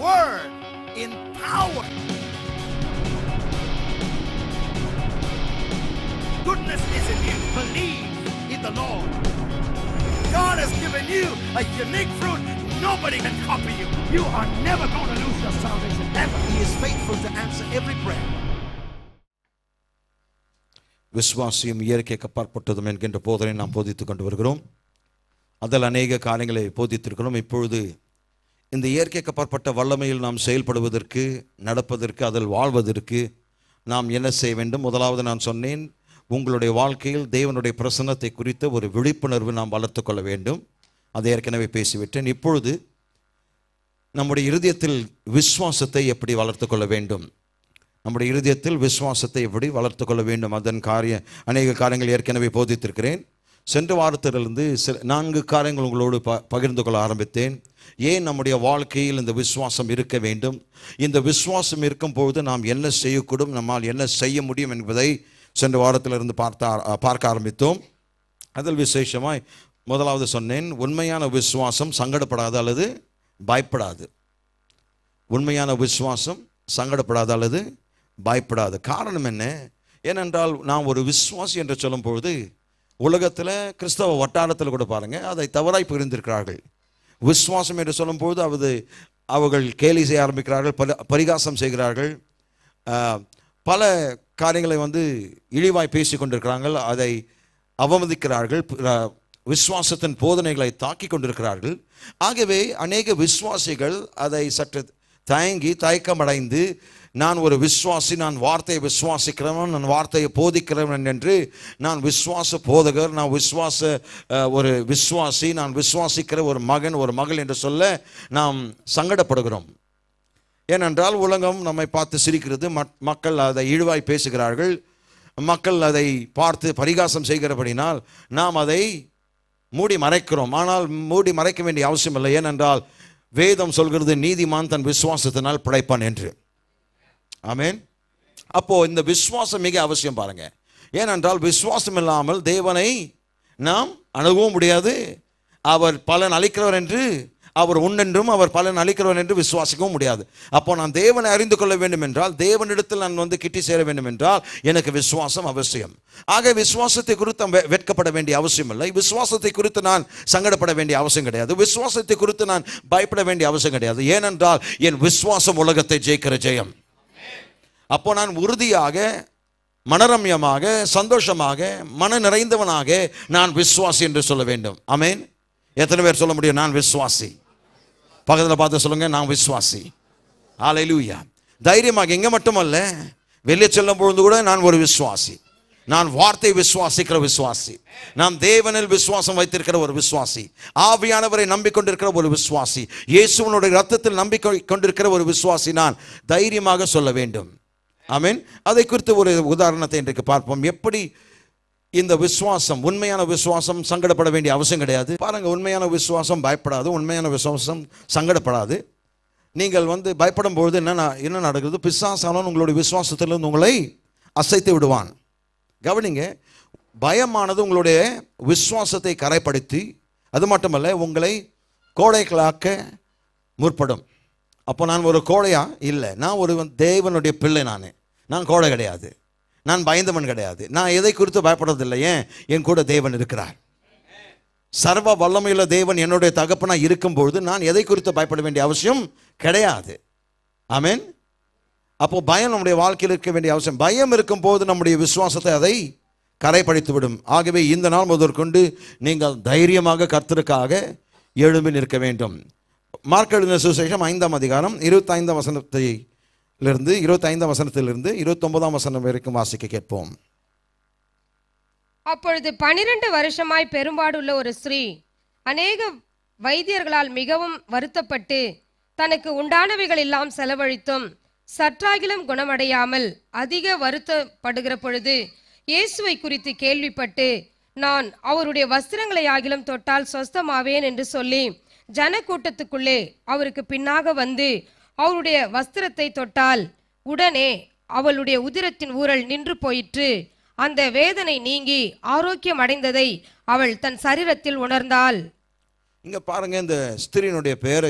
word in power. Goodness is in you. Believe in the Lord. God has given you a unique fruit. Nobody can copy you. You are never going to lose your salvation ever. He is faithful to answer every prayer. விசுவாசியும் இயற்கைக்கு அப்பாற்பட்டதும் என்கின்ற போதனை நாம் போதித்துக் கொண்டு வருகிறோம் அதில் அநேக காரியங்களை போதித்திருக்கிறோம் இப்பொழுது இந்த இயற்கைக்கு அப்பாற்பட்ட வல்லமையில் நாம் செயல்படுவதற்கு நடப்பதற்கு அதில் வாழ்வதற்கு நாம் என்ன செய்ய வேண்டும் முதலாவது நான் சொன்னேன் உங்களுடைய வாழ்க்கையில் தேவனுடைய பிரசன்னத்தை குறித்த ஒரு விழிப்புணர்வு நாம் வளர்த்து கொள்ள வேண்டும் அதை ஏற்கனவே பேசிவிட்டேன் இப்பொழுது நம்முடைய இருதயத்தில் விசுவாசத்தை எப்படி வளர்த்து கொள்ள வேண்டும் நம்முடைய இருதயத்தில் விசுவாசத்தை எப்படி வளர்த்து கொள்ள வேண்டும் அதன் காரிய அநேக காரியங்கள் ஏற்கனவே போதித்திருக்கிறேன் சென்ற வாரத்திலிருந்து சில நான்கு காரியங்கள் உங்களோடு ப பகிர்ந்து கொள்ள ஆரம்பித்தேன் ஏன் நம்முடைய வாழ்க்கையில் இந்த விசுவாசம் இருக்க வேண்டும் இந்த விசுவாசம் இருக்கும்போது நாம் என்ன செய்யக்கூடும் நம்மால் என்ன செய்ய முடியும் என்பதை சென்ற வாரத்திலிருந்து பார்த்த பார்க்க ஆரம்பித்தோம் அதில் விசேஷமாய் முதலாவது சொன்னேன் உண்மையான விசுவாசம் சங்கடப்படாது அல்லது பயப்படாது உண்மையான விசுவாசம் சங்கடப்படாது அல்லது பயப்படாது காரணம் என்ன ஏனென்றால் நாம் ஒரு விசுவாசி என்று சொல்லும் பொழுது உலகத்தில் கிறிஸ்தவ வட்டாரத்தில் கூட பாருங்க அதை தவறாய் புரிந்திருக்கிறார்கள் விசுவாசம் என்று சொல்லும்போது அது அவர்கள் கேலி செய்ய ஆரம்பிக்கிறார்கள் பரி பரிகாசம் செய்கிறார்கள் ஆஹ், பல காரியங்களை வந்து இழிவாய் பேசி கொண்டிருக்கிறாங்க அதை அவமதிக்கிறார்கள் பிற- விசுவாசத்தின் போதனைகளை தாக்கி கொண்டிருக்கிறார்கள் ஆகவே அநேக விசுவாசிகள் அதை சற்று தயங்கி தயக்கமடைந்து நான் ஒரு விசுவாசி நான் வார்த்தையை விசுவாசிக்கிறவன் நான் வார்த்தையை போதிக்கிறவன் என்று நான் விசுவாச போதகர் நான் விசுவாச அஹ், ஒரு விசுவாசி நான் விசுவாசிக்கிற ஒரு மகன் ஒரு மகள் என்று சொல்ல நாம் சங்கடப்படுகிறோம் ஏனென்றால் உலகம் நம்மை பார்த்து சிரிக்கிறது மக்- மக்கள் அதை இழிவாய் பேசுகிறார்கள் மக்கள் அதை பார்த்து பரிகாசம் செய்கிறபடினால் நாம் அதை மூடி மறைக்கிறோம் ஆனால் மூடி மறைக்க வேண்டிய அவசியம் இல்லை ஏனென்றால் வேதம் சொல்கிறது நீதிமான் தன் விசுவாசத்தினால் பிழைப்பான் என்று ஆமென் அப்போ இந்த விசுவாசம் மிக அவசியம் பாருங்க ஏனென்றால் விசுவாசம் இல்லாமல் தேவனை நாம் அணுகவும் முடியாது அவர் பலன் அளிக்கிறவர் என்று அவர் உண்டென்றும் அவர் பலன் அளிக்கிறவர் என்று விசுவாசிக்கவும் முடியாது அப்போ நான் தேவனை அறிந்து கொள்ள வேண்டும் என்றால் தேவனிடத்தில் நான் வந்து கிட்டி சேர வேண்டும் என்றால் எனக்கு விசுவாசம் அவசியம் ஆக விசுவாசத்தை குறித்து நான் வெ- வெட்கப்பட வேண்டிய அவசியம் இல்லை விசுவாசத்தை குறித்து நான் சங்கடப்பட வேண்டிய அவசியம் கிடையாது விசுவாசத்தை குறித்து நான் பயப்பட வேண்டிய அவசியம் கிடையாது ஏனென்றால் என் விசுவாசம் உலகத்தை ஜெயிக்கிற ஜெயம் அப்போ நான் உறுதியாக மனரம்யமாக சந்தோஷமாக மன நிறைந்தவனாக நான் விசுவாசி என்று சொல்ல வேண்டும் ஆமென் எத்தனை பேர் சொல்ல முடியும் நான் விசுவாசி பக்கத்தில் பார்த்து சொல்லுங்க நான் விசுவாசி ஆலையிலூயா தைரியமாக எங்க மட்டுமல்ல வெளியே செல்லும் பொழுது கூட நான் ஒரு விசுவாசி நான் வார்த்தை விசுவாசிக்கிற விசுவாசி நான் தேவனில் விசுவாசம் வைத்திருக்கிற ஒரு விசுவாசி ஆவியானவரை நம்பிக்கொண்டிருக்கிற ஒரு விசுவாசி இயேசுவனுடைய ரத்தத்தில் நம்பிக்கை கொண்டிருக்கிற ஒரு விசுவாசி நான் தைரியமாக சொல்ல வேண்டும் ஆமென் அதை குறித்து ஒரு உதாரணத்தை இன்றைக்கு பார்ப்போம் எப்படி இந்த விசுவாசம் உண்மையான விசுவாசம் சங்கடப்பட வேண்டிய அவசியம் கிடையாது பாருங்க உண்மையான விசுவாசம் பயப்படாது உண்மையான விசுவாசம் சங்கடப்படாது நீங்கள் வந்து பயப்படும் பொழுது என்ன நா- என்ன நடக்குது பிசாசானவன் உங்களுடைய விசுவாசத்திலிருந்து உங்களை அசைத்து விடுவான் கவனிங்க பயமானது உங்களுடைய விசுவாசத்தை கரைப்படுத்தி அது மட்டுமல்ல உங்களை கோடைகளாக்க முற்படும் அப்போ நான் ஒரு கோழையா இல்லை நான் ஒரு வந்து தேவனுடைய பிள்ளை நான் நான் கோழை கிடையாது நான் பயந்தவன் கிடையாது நான் எதை குறித்து பயப்படுறதில்லை ஏன் என் கூட தேவன் இருக்கிறார் சர்வ வல்லமையுள்ள தேவன் என்னுடைய தகப்பனா இருக்கும்பொழுது நான் எதை குறித்து பயப்பட வேண்டிய அவசியம் கிடையாது ஆமென் அப்போ பயம் நம்முடைய வாழ்க்கையில் இருக்க வேண்டிய அவசியம் பயம் இருக்கும்போது நம்முடைய விசுவாசத்தை அதை கரைப்படுத்தி விடும் ஆகவே இந்த நாள் முதற்கொண்டு நீங்கள் தைரியமாக கர்த்தருக்காக எழும்பி நிற்க வேண்டும் மார்க் எழுதின சுசேஷம் ஐந்தாம் அதிகாரம் இருபத்தைந்தாம் வசனத்திலிருந்து இருபத்தைந்தாம் வசனத்திலிருந்து இருபத்தொன்பதாம் வசனம் வரைக்கும் வாசிக்க கேட்போம் அப்பொழுது பனிரெண்டு வருஷமாய் பெரும்பாடுள்ள ஒரு ஸ்திரீ அநேக வைத்தியர்களால் மிகவும் வருத்தப்பட்டு தனக்கு உண்டானவைகள் எல்லாம் செலவழித்தும் சற்றாகிலும் குணமடையாமல் அதிக வருத்தப்படுகிற பொழுது இயேசுவை குறித்து கேள்விப்பட்டு நான் அவருடைய வஸ்திரங்களை ஆகிலும் தொட்டால் சொஸ்தமாவேன் என்று சொல்லி ஜனக்கூட்டத்துக்குள்ளே அவருக்கு பின்னாக வந்து அவருடைய வஸ்திரத்தை தொட்டால் உடனே அவளுடைய உதிரத்தின் ஊரல் நின்று போயிற்று அந்த வேதனை நீங்கி ஆரோக்கியம் அடைந்ததை அவள் தன் சரீரத்தில் உணர்ந்தாள் இங்க பாருங்க இந்த ஸ்திரீனுடைய பெயரை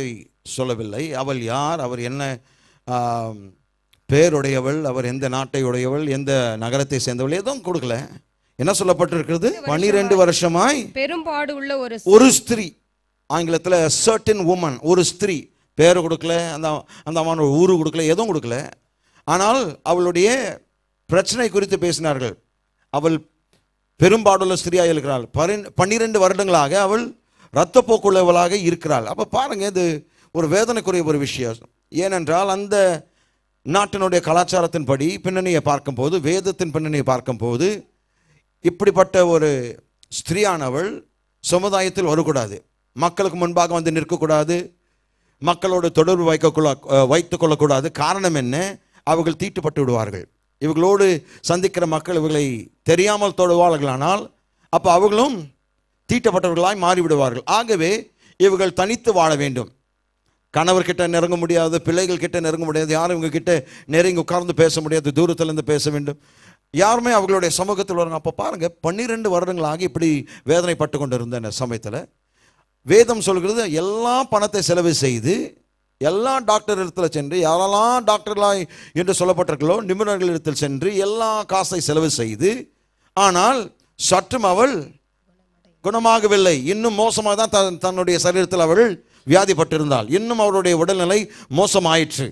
சொல்லவில்லை அவள் யார் அவர் என்ன ஆம், பேருடையவள் அவர் எந்த நாட்டை உடையவள் எந்த நகரத்தை சேர்ந்தவள் எதுவும் கொடுக்கல என்ன சொல்லப்பட்டிருக்கிறது பன்னிரெண்டு வருஷமாய் பெரும்பாடு உள்ள ஒரு ஒரு ஸ்திரீ ஆங்கிலத்தில் சர்டன் உமன் ஒரு ஸ்திரீ பேரை கொடுக்கல அந்த அந்த அம்மான ஊரு கொடுக்கல எதுவும் கொடுக்கல ஆனால் அவளுடைய பிரச்சனை குறித்து பேசினார்கள் அவள் பெரும்பாடுள்ள ஸ்திரியாக இருக்கிறாள் பரின் பன்னிரெண்டு வருடங்களாக அவள் இரத்தப்போக்குள்ளவளாக இருக்கிறாள் அப்போ பாருங்க இது ஒரு வேதனைக்குரிய ஒரு விஷயம் ஏனென்றால் அந்த நாட்டினுடைய கலாச்சாரத்தின்படி பின்னணியை பார்க்கும்போது வேதத்தின் பின்னணியை பார்க்கும்போது இப்படிப்பட்ட ஒரு ஸ்திரீயானவள் சமுதாயத்தில் வரக்கூடாது மக்களுக்கு முன்பாக வந்து நிற்கக்கூடாது மக்களோடு தொடர்பு வைக்கக்குள்ள வைத்துக் கொள்ளக்கூடாது காரணம் என்ன அவர்கள் தீட்டுப்பட்டு விடுவார்கள் இவர்களோடு சந்திக்கிற மக்கள் இவர்களை தெரியாமல் தொடுவார்களானால் அப்போ அவர்களும் தீட்டப்பட்டவர்களாய் மாறிவிடுவார்கள் ஆகவே இவர்கள் தனித்து வாழ வேண்டும் கணவர்கிட்ட நெருங்க முடியாது பிள்ளைகள் கிட்ட நெருங்க முடியாது யாரும் இவங்க கிட்ட நெருங்கி உட்கார்ந்து பேச முடியாது தூரத்திலிருந்து பேச வேண்டும் யாருமே அவர்களுடைய சமூகத்தில் வராங்க அப்போ பாருங்க பன்னிரெண்டு வருடங்களாக இப்படி வேதனைப்பட்டு கொண்டிருந்த இந்த சமயத்தில் வேதம் சொல்கிறது எல்லா பணத்தை செலவு செய்து எல்லா டாக்டர் இடத்துல சென்று யாரெல்லாம் டாக்டர்களாய் என்று சொல்லப்பட்டிருக்களோ நிபுணர்கள் இடத்தில் சென்று எல்லா காசை செலவு செய்து ஆனால் சற்றும் அவள் குணமாகவில்லை இன்னும் மோசமாக தான் தன் தன்னுடைய சரீரத்தில் அவள் வியாதிப்பட்டிருந்தாள் இன்னும் அவளுடைய உடல்நிலை மோசமாயிற்று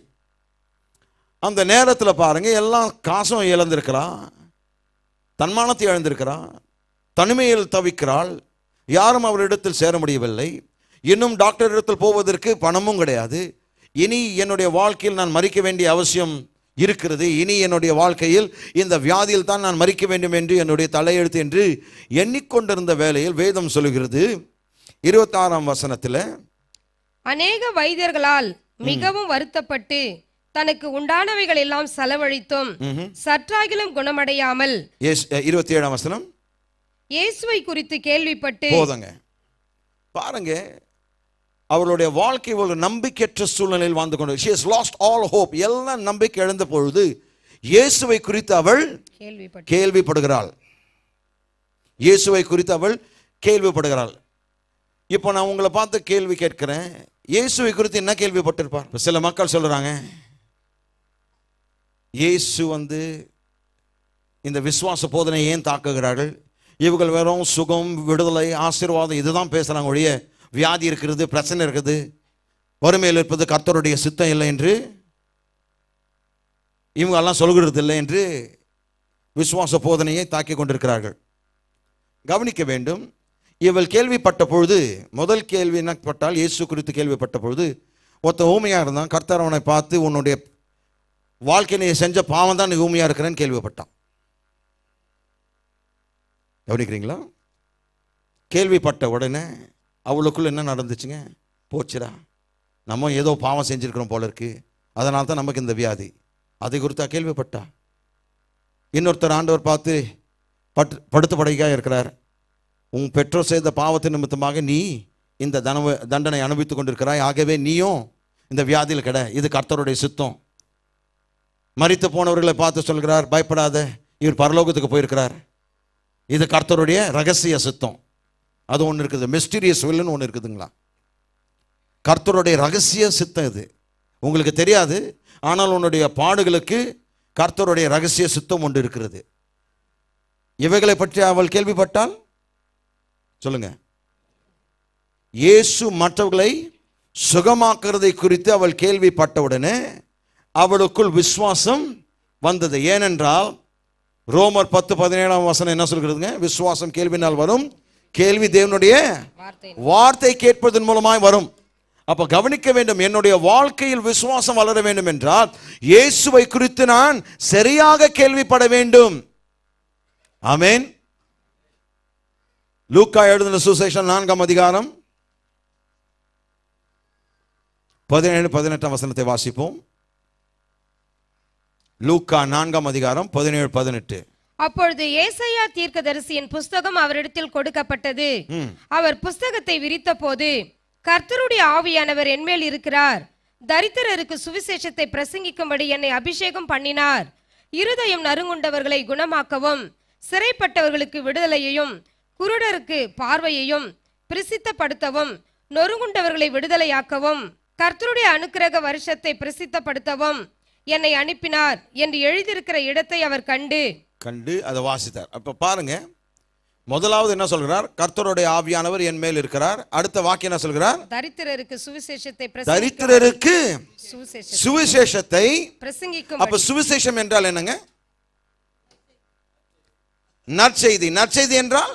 அந்த நேரத்தில் பாருங்க எல்லாம் காசும் இழந்திருக்கிறான் தன்மானத்தை இழந்திருக்கிறான் தனிமையில் தவிக்கிறாள் யாரும் அவரிடத்தில் சேர முடியவில்லை இன்னும் டாக்டர் இடத்தில் போவதற்கு பணமும் கிடையாது இனி என்னுடைய வாழ்க்கையில் நான் மறிக்க வேண்டிய அவசியம் இருக்கிறது இனி என்னுடைய வாழ்க்கையில் இந்த வியாதியில் தான் நான் மறிக்க வேண்டும் என்று என்னுடைய தலையெழுத்து என்று எண்ணிக்கொண்டிருந்த வேளையில் வேதம் சொல்லுகிறது இருபத்தாறாம் வசனத்தில் அநேக வைத்தியர்களால் மிகவும் வருத்தப்பட்டு தனக்கு உண்டானவைகள் எல்லாம் செலவழித்தும் சற்றாகிலும் குணமடையாமல் எஸ் இருபத்தி ஏழாம் வசனம் இயேசுவை குறித்து கேள்விப்பட்டு போதுங்க பாருங்க அவளுடைய வாழ்க்கை ஒரு நம்பிக்கையற்ற சூழ்நிலையில் வாழ்ந்து கொண்டு she has lost all hope எல்லாம் நம்பிக்கை இழந்த பொழுது இயேசுவை குறித்து அவள் கேள்விப்பட்டு கேள்விப்படுகிறாள் இயேசுவை குறித்து அவள் கேள்விப்படுகிறாள் இப்போ நான் உங்களை பார்த்து கேள்வி கேட்கிறேன் இயேசுவை குறித்து என்ன கேள்விப்பட்டிருப்பார் இப்ப சில மக்கள் சொல்றாங்க இயேசு வந்து இந்த விசுவாச போதனை ஏன் தாக்குகிறார்கள் இவர்கள் வெறும் சுகம் விடுதலை ஆசீர்வாதம் இதுதான் பேசுறாங்க ஒழிய வியாதி இருக்கிறது பிரச்சனை இருக்குது வறுமையில் இருப்பது கர்த்தருடைய சித்தம் இல்லை என்று இவங்க எல்லாம் சொல்கிறது இல்லை என்று விசுவாச போதனையை தாக்கி கொண்டிருக்கிறார்கள் கவனிக்க வேண்டும் இவள் கேள்விப்பட்ட பொழுது முதல் கேள்வி என்னப்பட்டால் இயேசு குறித்து கேள்விப்பட்ட பொழுது ஒருத்த ஊமையாக இருந்தான் கர்த்தர் அவனை பார்த்து உன்னுடைய வாழ்க்கை நீ செஞ்ச பாவம் தான் நீ ஊமையாக இருக்கிறேன்னு கேள்விப்பட்டான் கவனிக்கிறீங்களா கேள்விப்பட்ட உடனே அவளுக்குள்ள என்ன நடந்துச்சுங்க போச்சுடா நம்ம ஏதோ பாவம் செஞ்சிருக்கிறோம் போல இருக்கு அதனால தான் நமக்கு இந்த வியாதி அதை குறித்தா கேள்விப்பட்டா இன்னொருத்தர் ஆண்டவர் பார்த்து பட்டு படுத்து படைக்காக இருக்கிறார் உன் பெற்றோர் செய்த பாவத்தின் நிமித்தமாக நீ இந்த தனவ தண்டனை அனுபவித்துக் கொண்டிருக்கிறாய் ஆகவே நீயும் இந்த வியாதியில் கிட இது கர்த்தருடைய சித்தம் மரித்து போனவர்களை பார்த்து சொல்கிறார் பயப்படாத இவர் பரலோகத்துக்கு போயிருக்கிறார் இது கர்த்தருடைய ரகசிய சித்தம் அது ஒன்று இருக்குது மிஸ்டீரியஸ் வில்லுன்னு ஒன்று இருக்குதுங்களா கர்த்தருடைய ரகசிய சித்தம் இது உங்களுக்கு தெரியாது ஆனால் உன்னுடைய பாடுகளுக்கு கர்த்தருடைய ரகசிய சித்தம் ஒன்று இருக்கிறது இவைகளை பற்றி அவள் கேள்விப்பட்டால் சொல்லுங்க இயேசு மற்றவர்களை சுகமாக்குறதை குறித்து அவள் கேள்விப்பட்டவுடனே அவளுக்குள் விசுவாசம் வந்தது ஏனென்றால் ரோமர் பத்து பதினேழாம் வசனம் என்ன சொல்கிறதுங்க விசுவாசம் கேள்வினால் வரும் கேள்வி தேவனுடைய வார்த்தை வார்த்தை கேட்பதன் மூலமாய் வரும் அப்ப கவனிக்க வேண்டும் என்னுடைய வாழ்க்கையில் விசுவாசம் வளர வேண்டும் என்றால் இயேசுவை குறித்து நான் சரியாக கேள்விப்பட வேண்டும் ஆமென் லூக்கா எழுதின சுசேஷன் நான்காம் அதிகாரம் பதினேழு பதினெட்டாம் வசனத்தை வாசிப்போம் லூக்கா நான்காம் அதிகாரம் பதினேழு பதினெட்டு அப்பொழுது ஏசாயா தீர்க்கதரிசியின் புஸ்தகம் அவரிடத்தில் கொடுக்கப்பட்டது அவர் புஸ்தகத்தை விரித்தபோது கர்த்தருடைய ஆவியானவர் என்மேல் இருக்கிறார் தரித்திரருக்கு சுவிசேஷத்தை பிரசங்கிக்கும்படி என்னை அபிஷேகம் பண்ணினார் இருதயம் நறுங்குண்டவர்களை குணமாக்கவும் சிறைப்பட்டவர்களுக்கு விடுதலையையும் குருடருக்கு பார்வையையும் பிரசித்தப்படுத்தவும் நொறுங்குண்டவர்களை விடுதலையாக்கவும் கர்த்தருடைய அனுக்கிரக வருஷத்தை பிரசித்தப்படுத்தவும் என்னை அனுப்பினார் என்று எழுதியிருக்கிற இடத்தை அவர் கண்டு கண்டு அதை வாசித்தார் அப்ப பாருங்க முதலாவது என்ன சொல்கிறார் கர்த்தருடைய ஆவியானவர் என் மேல் இருக்கிறார் அடுத்த வாக்கியம் என்ன சொல்கிறார் தரித்திரருக்கு சுவிசேஷத்தை பிரசங்கி- தரித்திரருக்கு சுவிசேஷ- சுவிசேஷத்தை பிரசங்கிக்கும் அப்ப சுவிசேஷம் என்றால் என்னங்க நற்செய்தி நற்செய்தி என்றால்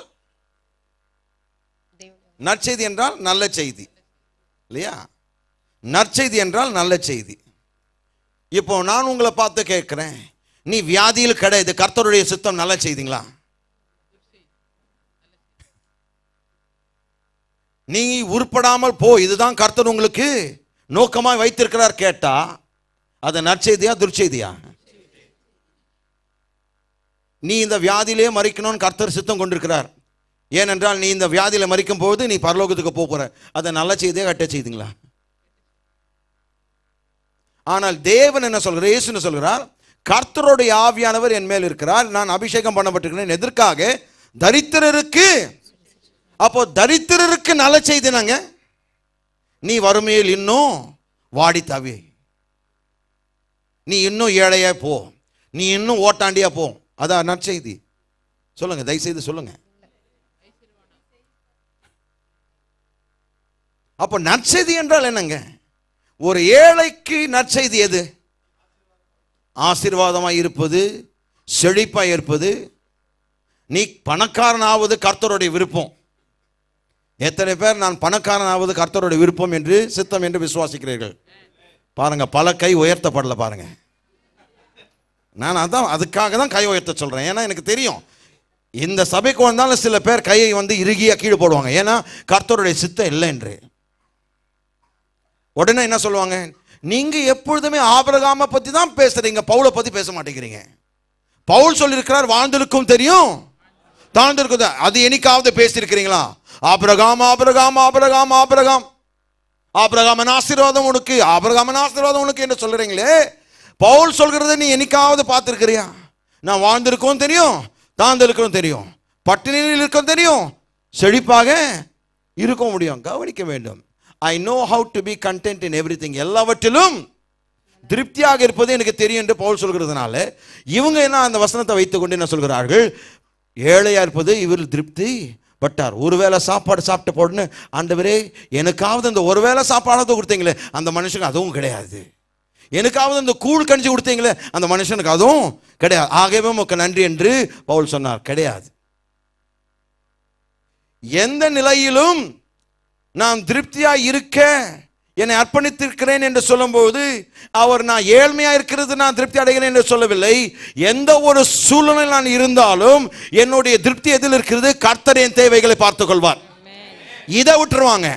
நற்செய்தி என்றால் நல்ல செய்தி இல்லையா நற்செய்தி என்றால் நல்ல செய்தி இப்போ நான் உங்களை பார்த்து கேட்கிறேன் நீ வியாதியில் கிடையாது கர்த்தருடைய சித்தம் நல்ல செய்திங்களா நீ உருப்படாமல் போ இதுதான் கர்த்தர் உங்களுக்கு நோக்கமாய் வைத்திருக்கிறார் கேட்டா அது நற்செய்தியா துர்ச்செய்தியா நீ இந்த வியாதியிலே மறிக்கணும்னு கர்த்தர் சித்தம் கொண்டிருக்கிறார் ஏனென்றால் நீ இந்த வியாதியில மறிக்கும் போது நீ பரலோகத்துக்கு போக போற அதை நல்ல செய்தியா கட்ட செய்திங்களா ஆனால் தேவன் என்ன சொல்கிறார் இயேசு என்ன சொல்கிறார் கர்த்தருடைய ஆவியானவர் என் மேல் இருக்கிறார் நான் அபிஷேகம் பண்ணப்பட்டிருக்கிறேன் எதற்காக தரித்திரருக்கு அப்போ தரித்திரருக்கு நல்ல செய்தி நாங்க நீ வறுமையில் இன்னும் வாடி தவி நீ இன்னும் ஏழையா போ நீ இன்னும் ஓட்டாண்டியா போ அதான் நற்செய்தி சொல்லுங்க தயவுசெய்து சொல்லுங்க அப்போ நற்செய்தி என்றால் என்னங்க ஒரு ஏழைக்கு நற்செய்தி எது ஆசீர்வாதமாய் இருப்பது செழிப்பாய் இருப்பது நீ பணக்காரனாவது கர்த்தருடைய விருப்பம் எத்தனை பேர் நான் பணக்காரன் ஆவது கர்த்தருடைய விருப்பம் என்று சித்தம் என்று விசுவாசிக்கிறீர்கள் பாருங்க பல கை உயர்த்தப்படல பாருங்க நான் அதான் அதுக்காக தான் கை உயர்த்த சொல்றேன் ஏன்னா எனக்கு தெரியும் இந்த சபைக்கு வந்தாலும் சில பேர் கையை வந்து இறுகியா கீழே போடுவாங்க ஏன்னா கர்த்தருடைய சித்தம் இல்லை என்று உடனே என்ன சொல்லுவாங்க நீங்க எப்பொழுதுமே ஆபிரகாம பத்தி தான் பேசுறீங்க பவுலை பத்தி பேச மாட்டேங்கிறீங்க பவுல் சொல்லியிருக்கிறார் வாழ்ந்திருக்கும் தெரியும் தாழ்ந்திருக்குது அது என்னைக்காவது பேசியிருக்கிறீங்களா ஆபிரகாம் ஆபிரகாம் ஆபிரகாம் ஆபிரகாம் ஆபிரகாமன் ஆசீர்வாதம் உனக்கு ஆபிரகாமன் ஆசீர்வாதம் உனக்கு என்று சொல்றீங்களே பவுல் சொல்கிறத நீ என்னைக்காவது பார்த்துருக்கிறியா நான் வாழ்ந்திருக்கவும் தெரியும் தாழ்ந்திருக்கவும் தெரியும் பட்டினியில் இருக்கவும் தெரியும் செழிப்பாக இருக்க முடியும் கவனிக்க வேண்டும் I know how to be content in every எல்லாவற்றிலும் திருப்தியாக இருப்பது எனக்கு தெரியும் என்று பவுல் சொல்கிறதுனால இவங்க என்ன அந்த வசனத்தை வைத்துக்கொண்டு என்ன சொல்கிறார்கள் ஏழையா இருப்பது இவர் திருப்தி பட்டார் ஒருவேளை சாப்பாடு சாப்பிட்ட போடுன்னு ஆண்டவரே எனக்காவது அந்த ஒருவேளை சாப்பாடாவது கொடுத்தீங்களே அந்த மனுஷனுக்கு அதுவும் கிடையாது எனக்காவது அந்த கூழ் கஞ்சி கொடுத்தீங்களே அந்த மனுஷனுக்கு அதுவும் கிடையாது ஆகவே உமக்கு நன்றி என்று பவுல் சொன்னார் கிடையாது எந்த நிலையிலும் நான் திருப்தியா இருக்க என்னை அர்ப்பணித்திருக்கிறேன் என்று சொல்லும்போது அவர் நான் ஏழ்மையா இருக்கிறது நான் திருப்தி அடைகிறேன் என்று சொல்லவில்லை எந்த ஒரு சூழ்நிலையில் நான் இருந்தாலும் என்னுடைய திருப்தி எதில் இருக்கிறது கர்த்தர் என் தேவைகளை பார்த்துக் கொள்வார் இதை விட்டுருவாங்க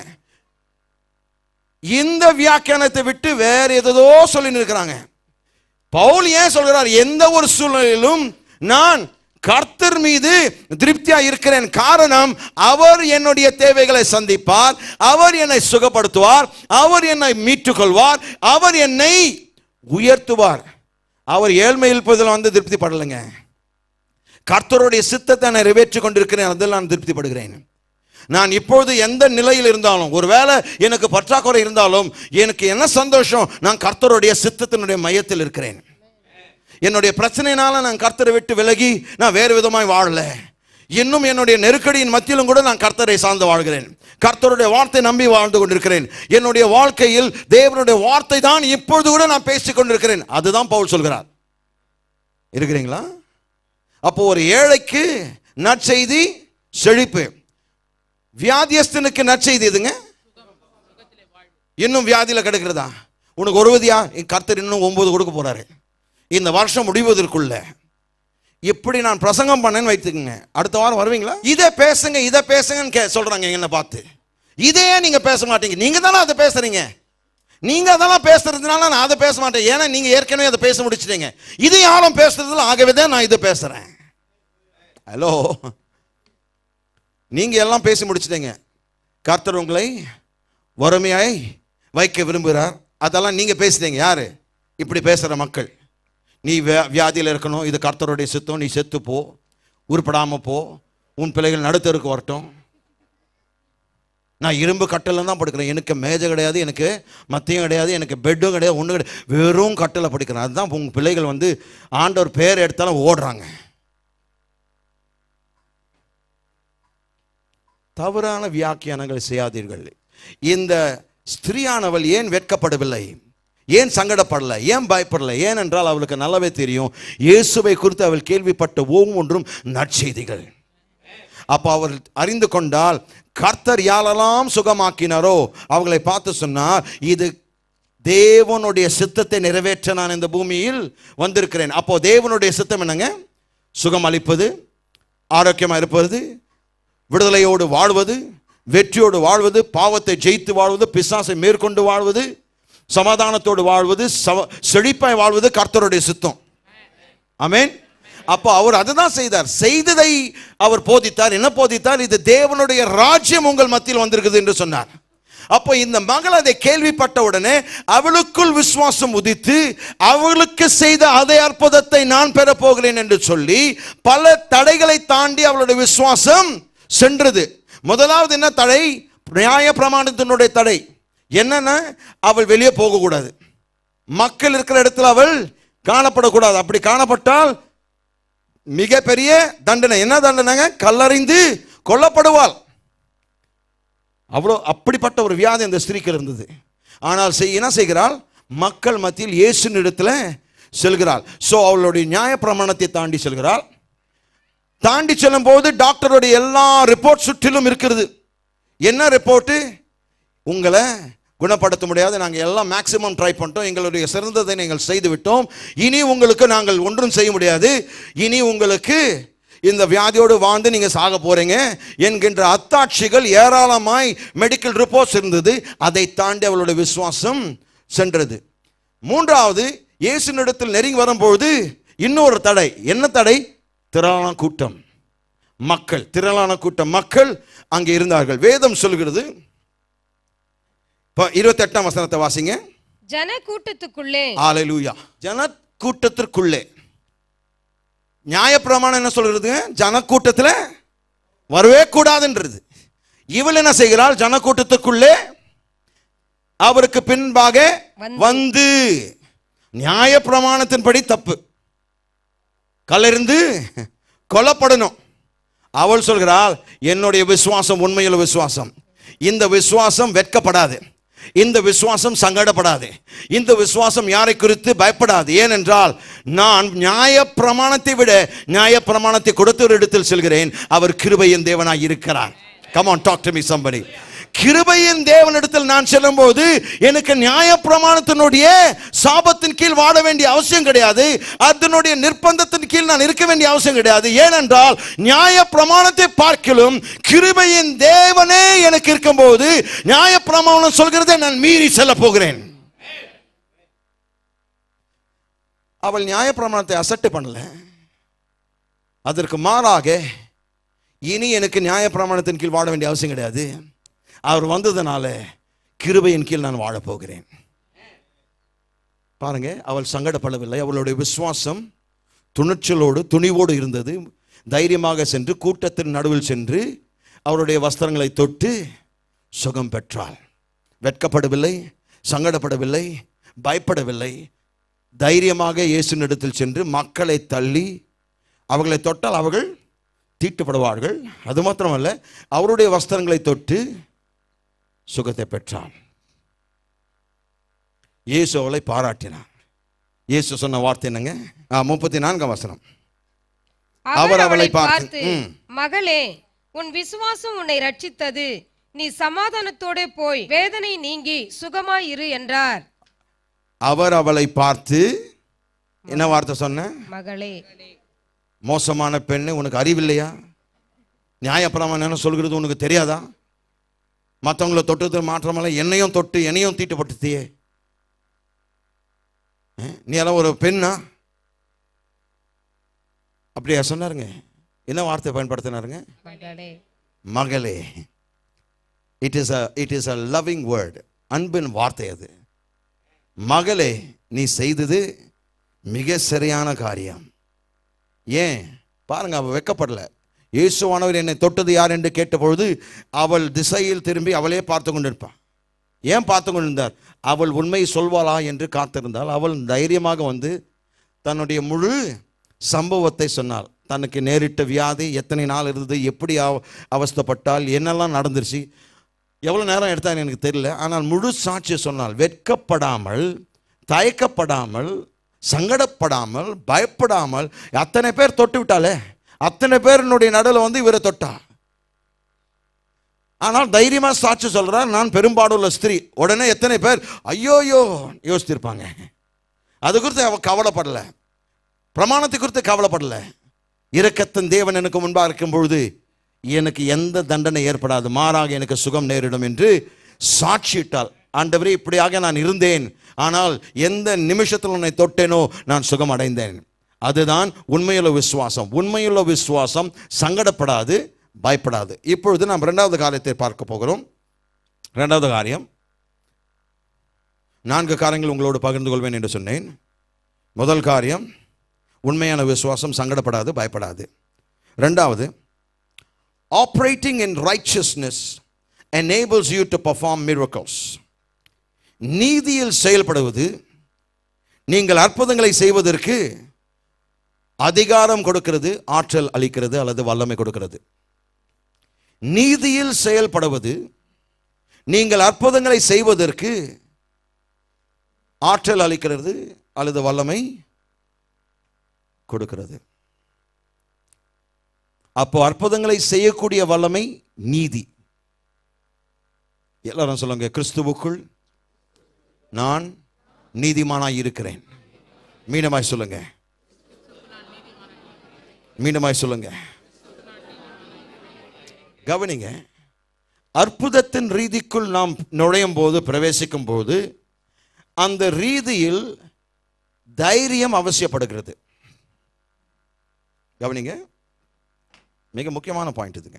இந்த வியாக்கியானத்தை விட்டு வேற ஏதோ சொல்லி இருக்கிறாங்க பவுல் ஏன் சொல்கிறார் எந்த ஒரு சூழ்நிலையிலும் நான் கர்த்தர் மீது திருப்தியா இருக்கிறேன் காரணம் அவர் என்னுடைய தேவைகளை சந்திப்பார் அவர் என்னை சுகப்படுத்துவார் அவர் என்னை மீட்டுக் கொள்வார் அவர் என்னை உயர்த்துவார் அவர் ஏழ்மையில் இருப்பதில் வந்து திருப்தி படலைங்க கர்த்தருடைய சித்தத்தை நான் நிறைவேற்றி கொண்டிருக்கிறேன் அதில் நான் திருப்திப்படுகிறேன் நான் இப்பொழுது எந்த நிலையில் இருந்தாலும் ஒருவேளை எனக்கு பற்றாக்குறை இருந்தாலும் எனக்கு என்ன சந்தோஷம் நான் கர்த்தருடைய சித்தத்தினுடைய மையத்தில் இருக்கிறேன் என்னுடைய பிரச்சனையினால நான் கர்த்தரை விட்டு விலகி நான் வேறு விதமாய் வாழல இன்னும் என்னுடைய நெருக்கடியின் மத்தியிலும் கூட நான் கர்த்தரை சார்ந்து வாழ்கிறேன் கர்த்தருடைய வார்த்தை நம்பி வாழ்ந்து கொண்டிருக்கிறேன் என்னுடைய வாழ்க்கையில் தேவனுடைய வார்த்தை தான் இப்பொழுது கூட நான் பேசிக் கொண்டிருக்கிறேன் அதுதான் பவுல் சொல்கிறார் இருக்கிறீங்களா அப்போ ஒரு ஏழைக்கு நற்செய்தி செழிப்பு வியாதியஸ்தனுக்கு நற்செய்தி எதுங்க இன்னும் வியாதியில கிடக்கிறதா உனக்கு ஒருவதியா கர்த்தர் இன்னும் ஒன்பது கொடுக்க போறாரு இந்த வருஷம் முடிவதற்குள்ள இப்படி நான் பிரசங்கம் பண்ணேன்னு வைத்துக்கங்க அடுத்த வாரம் வருவீங்களா இதை பேசுங்க இதை பேசுங்கன்னு கே சொல்றாங்க என்ன பார்த்து இதே நீங்க பேச மாட்டீங்க நீங்க தானே அதை பேசுறீங்க நீங்க அதெல்லாம் பேசுறதுனால நான் அதை பேச மாட்டேன் ஏன்னா நீங்க ஏற்கனவே அதை பேச முடிச்சிட்டீங்க இது யாரும் பேசுறதுல ஆகவே தான் நான் இதை பேசுறேன் ஹலோ நீங்க எல்லாம் பேசி முடிச்சிட்டீங்க கர்த்தர் உங்களை வறுமையாய் வைக்க விரும்புகிறார் அதெல்லாம் நீங்க பேசுறீங்க யாரு இப்படி பேசுற மக்கள் நீ வியா- வியாதியில இருக்கணும் இது கர்த்தருடைய சித்தம் நீ செத்து போ உருப்படாம போ உன் பிள்ளைகள் நடுத்தருக்கு வரட்டும் நான் இரும்பு கட்டில் தான் படுக்கிறேன் எனக்கு மேஜை கிடையாது எனக்கு மத்தியம் கிடையாது எனக்கு பெட்டும் கிடையாது ஒன்றும் கிடையாது வெறும் கட்டில் படுக்கிறேன் அதுதான் உங்கள் பிள்ளைகள் வந்து ஆண்டவர் பேர் எடுத்தாலும் ஓடுறாங்க தவறான வியாக்கியானங்கள் செய்யாதீர்கள் இந்த ஸ்திரியானவள் ஏன் வெட்கப்படவில்லை ஏன் சங்கடப்படலை ஏன் பயப்படலை ஏனென்றால் அவளுக்கு நல்லாவே தெரியும் இயேசுவை குறித்து அவள் கேள்விப்பட்ட ஒவ்வொன்றும் நற்செய்திகள் அப்போ அவர் அறிந்து கொண்டால் கர்த்தர் யாரெல்லாம் சுகமாக்கினாரோ அவங்களை பார்த்து சொன்னார் இது தேவனுடைய சித்தத்தை நிறைவேற்ற நான் இந்த பூமியில் வந்திருக்கிறேன் அப்போ தேவனுடைய சித்தம் என்னங்க சுகம் அளிப்பது ஆரோக்கியமாக இருப்பது விடுதலையோடு வாழ்வது வெற்றியோடு வாழ்வது பாவத்தை ஜெயித்து வாழ்வது பிசாசை மேற்கொண்டு வாழ்வது சமாதானத்தோடு வாழ்வது சவ- செழிப்பாய் வாழ்வது கர்த்தருடைய சித்தம் ஆமென் அப்போ அவர் அதுதான் செய்தார் செய்ததை அவர் போதித்தார் என்ன போதித்தார் இது தேவனுடைய ராஜ்யம் உங்கள் மத்தியில் வந்திருக்குது என்று சொன்னார் அப்போ இந்த மகள் அதை கேள்விப்பட்ட உடனே அவளுக்குள் விசுவாசம் உதித்து அவளுக்கு செய்த அதே அற்புதத்தை நான் பெறப் போகிறேன் என்று சொல்லி பல தடைகளை தாண்டி அவளுடைய விசுவாசம் சென்றது முதலாவது என்ன தடை நியாய பிரமாணத்தினுடைய தடை என்னன்னா அவள் வெளியே போகக்கூடாது மக்கள் இருக்கிற இடத்துல அவள் காணப்படக்கூடாது அப்படி காணப்பட்டால் மிகப்பெரிய தண்டனை என்ன தண்டனைங்க கல்லறிந்து கொல்லப்படுவாள் அவ்வளோ அப்படிப்பட்ட ஒரு வியாதி அந்த ஸ்திரீக்கு இருந்தது ஆனால் செய் என்ன செய்கிறாள் மக்கள் மத்தியில் இயேசுவின் இடத்துல செல்கிறாள் ஸோ அவளுடைய நியாய பிரமாணத்தை தாண்டி செல்கிறாள் தாண்டி செல்லும் போது டாக்டருடைய எல்லா ரிப்போர்ட் சுற்றிலும் இருக்கிறது என்ன ரிப்போர்ட்டு உங்களை குணப்படுத்த முடியாது நாங்கள் எல்லாம் மேக்ஸிமம் ட்ரை பண்ணிட்டோம் எங்களுடைய சிறந்ததை நீங்கள் செய்து விட்டோம் இனி உங்களுக்கு நாங்கள் ஒன்றும் செய்ய முடியாது இனி உங்களுக்கு இந்த வியாதியோடு வாழ்ந்து நீங்கள் சாக போறீங்க என்கின்ற அத்தாட்சிகள் ஏராளமாய் மெடிக்கல் ரிப்போர்ட்ஸ் இருந்தது அதை தாண்டி அவளுடைய விசுவாசம் சென்றது மூன்றாவது இயேசுனிடத்தில் நெருங்கி வரும்பொழுது இன்னொரு தடை என்ன தடை திரளான கூட்டம் மக்கள் திரளான கூட்டம் மக்கள் அங்கே இருந்தார்கள் வேதம் சொல்கிறது இப்போ இருபத்தெட்டாம் வசனத்தை வாசிங்க ஜன கூட்டத்துக்குள்ளே ஆலைலூயா ஜன கூட்டத்திற்குள்ளே நியாயப்பிரமாணம் என்ன சொல்கிறது ஜனக்கூட்டத்தில் வரவே கூடாதுன்றது இவள் என்ன செய்கிறாள் ஜனக்கூட்டத்துக்குள்ளே அவருக்கு பின்பாக வந்து. வந்து நியாயப்பிரமாணத்தின்படி தப்பு கல்லறிந்து கொல்லப்படணும் அவள் சொல்கிறாள் என்னுடைய விசுவாசம் உண்மையுள்ள விசுவாசம் இந்த விசுவாசம் வெட்கப்படாது இந்த விசுவாசம் சங்கடப்படாது இந்த விசுவாசம் யாரை குறித்து பயப்படாது ஏனென்றால் நான் நியாய பிரமாணத்தை விட நியாய பிரமாணத்தை கொடுத்த இடத்தில் செல்கிறேன் அவர் கிருபையின் தேவனாய் இருக்கிறார் come on talk to me somebody கிருபையின் தேவனிடத்தில் நான் செல்லும்போது எனக்கு நியாய பிரமாணத்தினுடைய சாபத்தின் கீழ் வாழ வேண்டிய அவசியம் கிடையாது அதனுடைய நிர்பந்தத்தின் கீழ் நான் இருக்க வேண்டிய அவசியம் கிடையாது ஏனென்றால் நியாய பிரமாணத்தை பார்க்கிலும் கிருபையின் தேவனே எனக்கு இருக்கும்போது நியாய பிரமாணம் சொல்கிறதை நான் மீறி செல்ல போகிறேன் அவள் நியாய பிரமாணத்தை அசட்டு பண்ணல அதற்கு மாறாக இனி எனக்கு நியாய பிரமாணத்தின் கீழ் வாழ வேண்டிய அவசியம் கிடையாது அவர் வந்ததுனால கிருபையின் கீழ் நான் வாழப் போகிறேன் பாருங்க அவள் சங்கடப்படவில்லை அவளுடைய விசுவாசம் துணிச்சலோடு துணிவோடு இருந்தது தைரியமாக சென்று கூட்டத்தின் நடுவில் சென்று அவருடைய வஸ்திரங்களை தொட்டு சுகம் பெற்றாள் வெட்கப்படவில்லை சங்கடப்படவில்லை பயப்படவில்லை தைரியமாக இயேசுனிடத்தில் சென்று மக்களை தள்ளி அவர்களை தொட்டால் அவர்கள் தீட்டுப்படுவார்கள் அது மாத்திரமல்ல அவருடைய வஸ்திரங்களை தொட்டு சுகத்தை பெற்றான் இயேசு அவளை பாராட்டினார் இயேசு சொன்ன வார்த்தை என்னங்க ஆ, முப்பத்தி நான்காம் வசனம் அவர் அவளை பார்த்து, பார்த்து ம். மகளே உன் விசுவாசம் உன்னை ரட்சித்தது நீ சமாதானத்தோடே போய் வேதனை நீங்கி சுகமாய் இரு என்றார் அவர் அவளை பார்த்து என்ன வார்த்தை சொன்ன மகளே மோசமான பெண்ணு உனக்கு அறிவில்லையா நியாயப்பிரமாணம் என்ன சொல்கிறது உனக்கு தெரியாதா மற்றவங்களை தொட்டது மாற்றமல்ல என்னையும் தொட்டு என்னையும் தீட்டுப்பட்டுத்தியே அஹ், நீ எல்லாம் ஒரு பெண்ணா அப்படியா சொன்னாருங்க என்ன வார்த்தை பயன்படுத்தினாருங்க மகளே மகளே it is a it is a loving word அன்பின் வார்த்தை அது மகளே நீ செய்தது மிக சரியான காரியம் ஏன் பாருங்க அவ வெக்கப்படல இயேசுவானவர் என்னை தொட்டது யார் என்று கேட்டபொழுது அவள் திசையில் திரும்பி அவளே பார்த்து கொண்டிருப்பாள் ஏன் பார்த்து கொண்டிருந்தார் அவள் உண்மை சொல்வாளா என்று காத்திருந்தால் அவள் தைரியமாக வந்து தன்னுடைய முழு சம்பவத்தை சொன்னாள் தனக்கு நேரிட்ட வியாதி எத்தனை நாள் இருந்தது எப்படி அவ அவஸ்தைப்பட்டால் என்னெல்லாம் நடந்துருச்சு எவ்வளோ நேரம் எடுத்தான்னு எனக்கு தெரியல ஆனால் முழு சாட்சியை சொன்னால் வெட்கப்படாமல் தயக்கப்படாமல் சங்கடப்படாமல் பயப்படாமல் அத்தனை பேர் தொட்டு விட்டாலே அத்தனை பேரினுடைய நடுவில் வந்து இவரை தொட்டா ஆனால் தைரியமா சாட்சி சொல்றார் நான் பெரும்பாடுள்ள ஸ்திரீ உடனே எத்தனை பேர் ஐயோயோ யோசித்திருப்பாங்க அது குறித்து அவ கவலைப்படல பிரமாணத்தை குறித்து கவலைப்படல இரக்கத்தின் தேவன் எனக்கு முன்பாக இருக்கும் பொழுது எனக்கு எந்த தண்டனை ஏற்படாது மாறாக எனக்கு சுகம் நேரிடும் என்று சாட்சியிட்டால் ஆண்டவரே இப்படியாக நான் இருந்தேன் ஆனால் எந்த நிமிஷத்தில் உன்னை தொட்டேனோ நான் சுகம் அடைந்தேன் அதுதான் உண்மையுள்ள விசுவாசம் உண்மையுள்ள விசுவாசம் சங்கடப்படாது பயப்படாது இப்பொழுது நாம் இரண்டாவது காரியத்தை பார்க்க போகிறோம் இரண்டாவது காரியம் நான்கு காரியங்கள் உங்களோடு பகிர்ந்து கொள்வேன் என்று சொன்னேன் முதல் காரியம் உண்மையான விசுவாசம் சங்கடப்படாது பயப்படாது ரெண்டாவது operating in righteousness enables you to perform miracles நீதியில் செயல்படுவது நீங்கள் அற்புதங்களை செய்வதற்கு அதிகாரம் கொடுக்கிறது ஆற்றல் அளிக்கிறது அல்லது வல்லமை கொடுக்கிறது நீதியில் செயல்படுவது நீங்கள் அற்புதங்களை செய்வதற்கு ஆற்றல் அளிக்கிறது அல்லது வல்லமை கொடுக்கிறது அப்போ அற்புதங்களை செய்யக்கூடிய வல்லமை நீதி எல்லாரும் சொல்லுங்க கிறிஸ்துவுக்குள் நான் நீதிமானாய் இருக்கிறேன் மீனமாய் சொல்லுங்க மீனமாய் சொல்லுங்க கவனிங்க அற்புதத்தின் ரீதிக்குள் நாம் நுழையும் போது பிரவேசிக்கும் போது அந்த ரீதியில் தைரியம் அவசியப்படுகிறது கவனிங்க மிக முக்கியமான பாயிண்ட் இதுங்க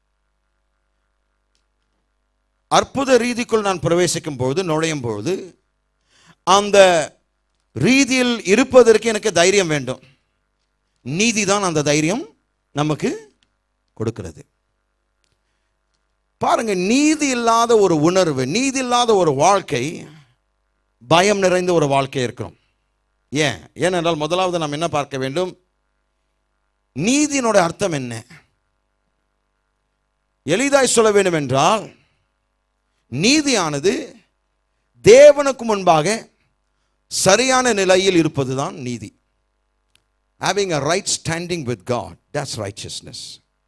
அற்புத ரீதிக்குள் நான் பிரவேசிக்கும் பொழுது நுழையும் பொழுது அந்த ரீதியில் இருப்பதற்கு எனக்கு தைரியம் வேண்டும் நீதி தான் அந்த தைரியம் நமக்கு கொடுக்கிறது பாருங்க நீதி இல்லாத ஒரு உணர்வு நீதி இல்லாத ஒரு வாழ்க்கை பயம் நிறைந்த ஒரு வாழ்க்கை இருக்கிறோம் ஏன் ஏனென்றால் முதலாவது நாம் என்ன பார்க்க வேண்டும் நீதியினுடைய அர்த்தம் என்ன எளிதாய் சொல்ல வேண்டும் என்றால் நீதியானது தேவனுக்கு முன்பாக சரியான நிலையில் இருப்பதுதான் நீதி having a right standing with God that's righteousness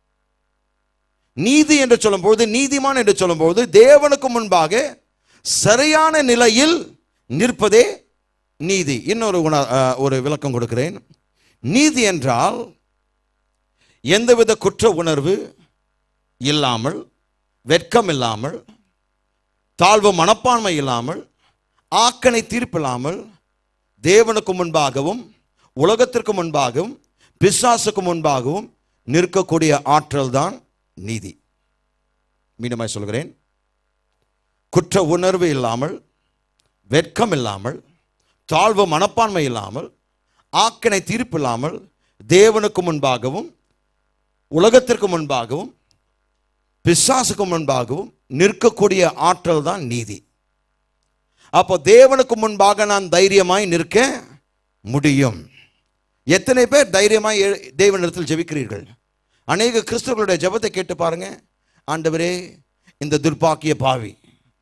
நீதி என்று சொல்லும்போது நீதிமான் என்று சொல்லும்போது தேவனுக்கு முன்பாக சரியான நிலையில் நிற்பதே நீதி இன்னொரு உண அஹ், ஒரு விளக்கம் கொடுக்கிறேன் நீதி என்றால் எந்தவித குற்ற உணர்வு இல்லாமல் வெட்கம் இல்லாமல் தாழ்வு மனப்பான்மை இல்லாமல் ஆக்கனை தீர்ப்பில்லாமல் தேவனுக்கு முன்பாகவும் உலகத்திற்கு முன்பாகவும் பிசாசுக்கு முன்பாகவும் நிற்கக்கூடிய ஆற்றல் தான் நீதி மீண்டுமாய் சொல்கிறேன் குற்ற உணர்வு இல்லாமல் வெட்கம் இல்லாமல் தாழ்வு மனப்பான்மை இல்லாமல் ஆக்கனை தீர்ப்பு இல்லாமல் தேவனுக்கு முன்பாகவும் உலகத்திற்கு முன்பாகவும் பிசாசுக்கு முன்பாகவும் நிற்கக்கூடிய ஆற்றல் தான் நீதி அப்போ தேவனுக்கு முன்பாக நான் தைரியமாய் நிற்க முடியும் எத்தனை பேர் தைரியமாய் எ- தேவனிடத்தில் ஜெபிக்கிறீர்கள் அநேக கிறிஸ்தவர்களுடைய ஜெபத்தை கேட்டு பாருங்க ஆண்டவரே இந்த துர்ப்பாக்கிய பாவி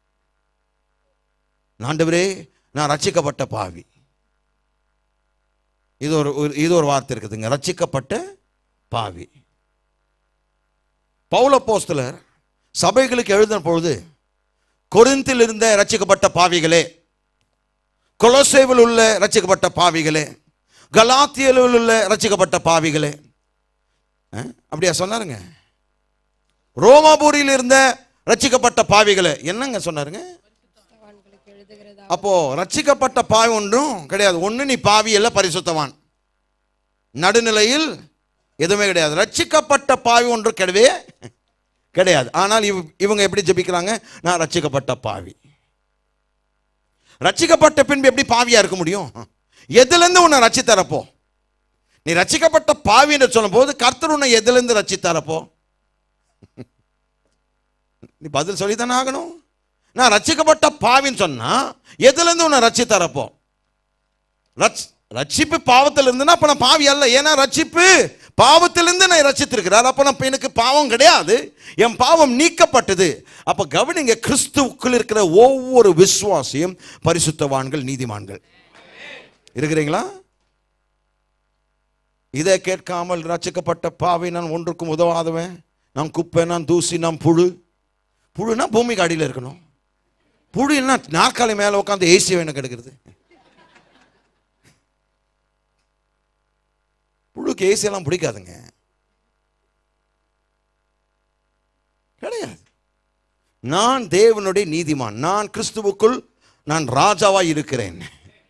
ஆண்டவரே நான் ரட்சிக்கப்பட்ட பாவி இது ஒரு ஒரு- இது ஒரு வார்த்தை இருக்குதுங்க ரட்சிக்கப்பட்ட பாவி பவுலப்போஸ்தலர் சபைகளுக்கு எழுதின பொழுது கொரிந்தில் இருந்த ரட்சிக்கப்பட்ட பாவிகளே கொலோசேவில் உள்ள ரட்சிக்கப்பட்ட பாவிகளே கலாத்தியலில் உள்ள ரட்சிக்கப்பட்ட பாவிகளே அஹ், அப்படியா சொன்னாருங்க ரோமாபூரியில் இருந்த ரட்சிக்கப்பட்ட பாவிகளே என்னங்க சொன்னாருங்க அப்போ ரட்சிக்கப்பட்ட பாவி ஒன்றும் கிடையாது ஒன்று நீ பாவி அல்ல பரிசுத்தவான் நடுநிலையில் எதுவுமே கிடையாது ரட்சிக்கப்பட்ட பாவி ஒன்று கிடையவே கிடையாது ஆனால் இவ இவங்க எப்படி ஜெபிக்கிறாங்க நான் ரட்சிக்கப்பட்ட பாவி ரட்சிக்கப்பட்ட பின்பு எப்படி பாவியா இருக்க முடியும் எதுலேருந்து உன்னை ரட்சித்தரப்போ நீ ரட்சிக்கப்பட்ட பாவி என்று சொல்லும்போது கர்த்தர் உன்னை எதிலிருந்து ரட்சித்தார் அப்போ நீ பதில் சொல்லித்தானே ஆகணும் நான் ரட்சிக்கப்பட்ட பாவின்னு சொன்னா எதுலேருந்து உன்னை ரட்சித்தார் அப்போ ரட்ச ரட்சிப்பு பாவத்தில் இருந்துன்னா அப்போ நான் பாவி அல்ல ஏன்னா ரட்சிப்பு பாவத்திலிருந்து நான் ரட்சித்திருக்கிறார் அப்போ நான் எனக்கு பாவம் கிடையாது என் பாவம் நீக்கப்பட்டது அப்போ கவனிங்க கிறிஸ்துவுக்குள் இருக்கிற ஒவ்வொரு விசுவாசியும் பரிசுத்தவான்கள் நீதிமான்கள் இருக்கிறீங்களா இதை கேட்காமல் ரட்சிக்கப்பட்ட பாவி நான் ஒன்றுக்கும் உதவாதவன் நான் குப்பை நான் தூசி நான் புழு புழுனா பூமிக்கு அடியில் இருக்கணும் புழு என்ன நாற்காலி மேலே உட்காந்து ஏசி வேணும் கிடக்கிறது புழுக்கு ஏசி எல்லாம் பிடிக்காதுங்க கிடையாது நான் தேவனுடைய நீதிமான் நான் கிறிஸ்துவுக்குள் நான் ராஜாவாய் இருக்கிறேன்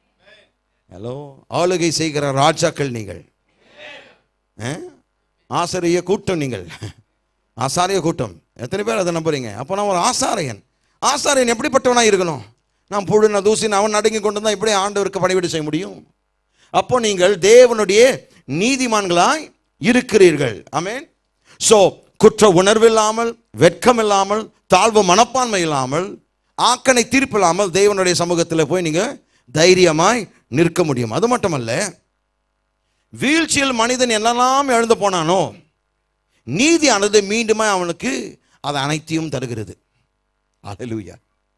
ஹலோ ஆளுகை செய்கிற ராஜாக்கள் நீங்கள் அஹ்? ஆசாரிய கூட்டம் நீங்கள் ஆசாரிய கூட்டம் எத்தனை பேர் அதை நம்புறீங்க அப்போ நான் ஒரு ஆசாரியன் ஆசாரியன் எப்படிப்பட்டவனா இருக்கணும் நான் புழுன தூசின் அவன் நடுங்கி கொண்டு தான் இப்படி ஆண்டவருக்கு பணிவிட செய்ய முடியும் அப்போ நீங்கள் தேவனுடைய நீதிமான்களாய் இருக்கிறீர்கள் ஆமென் சோ குற்ற உணர்வு இல்லாமல் வெட்கம் இல்லாமல் தாழ்வு மனப்பான்மை இல்லாமல் ஆக்கனை தீர்ப்பு இல்லாமல் தேவனுடைய சமூகத்தில் போய் நீங்க தைரியமாய் நிற்க முடியும் அது மட்டுமல்ல வீழ்ச்சியில் மனிதன் என்னெல்லாம் எழுந்து போனானோ நீதியானது மீண்டுமே அவனுக்கு அது அனைத்தையும் தருகிறது அல்லேலூயா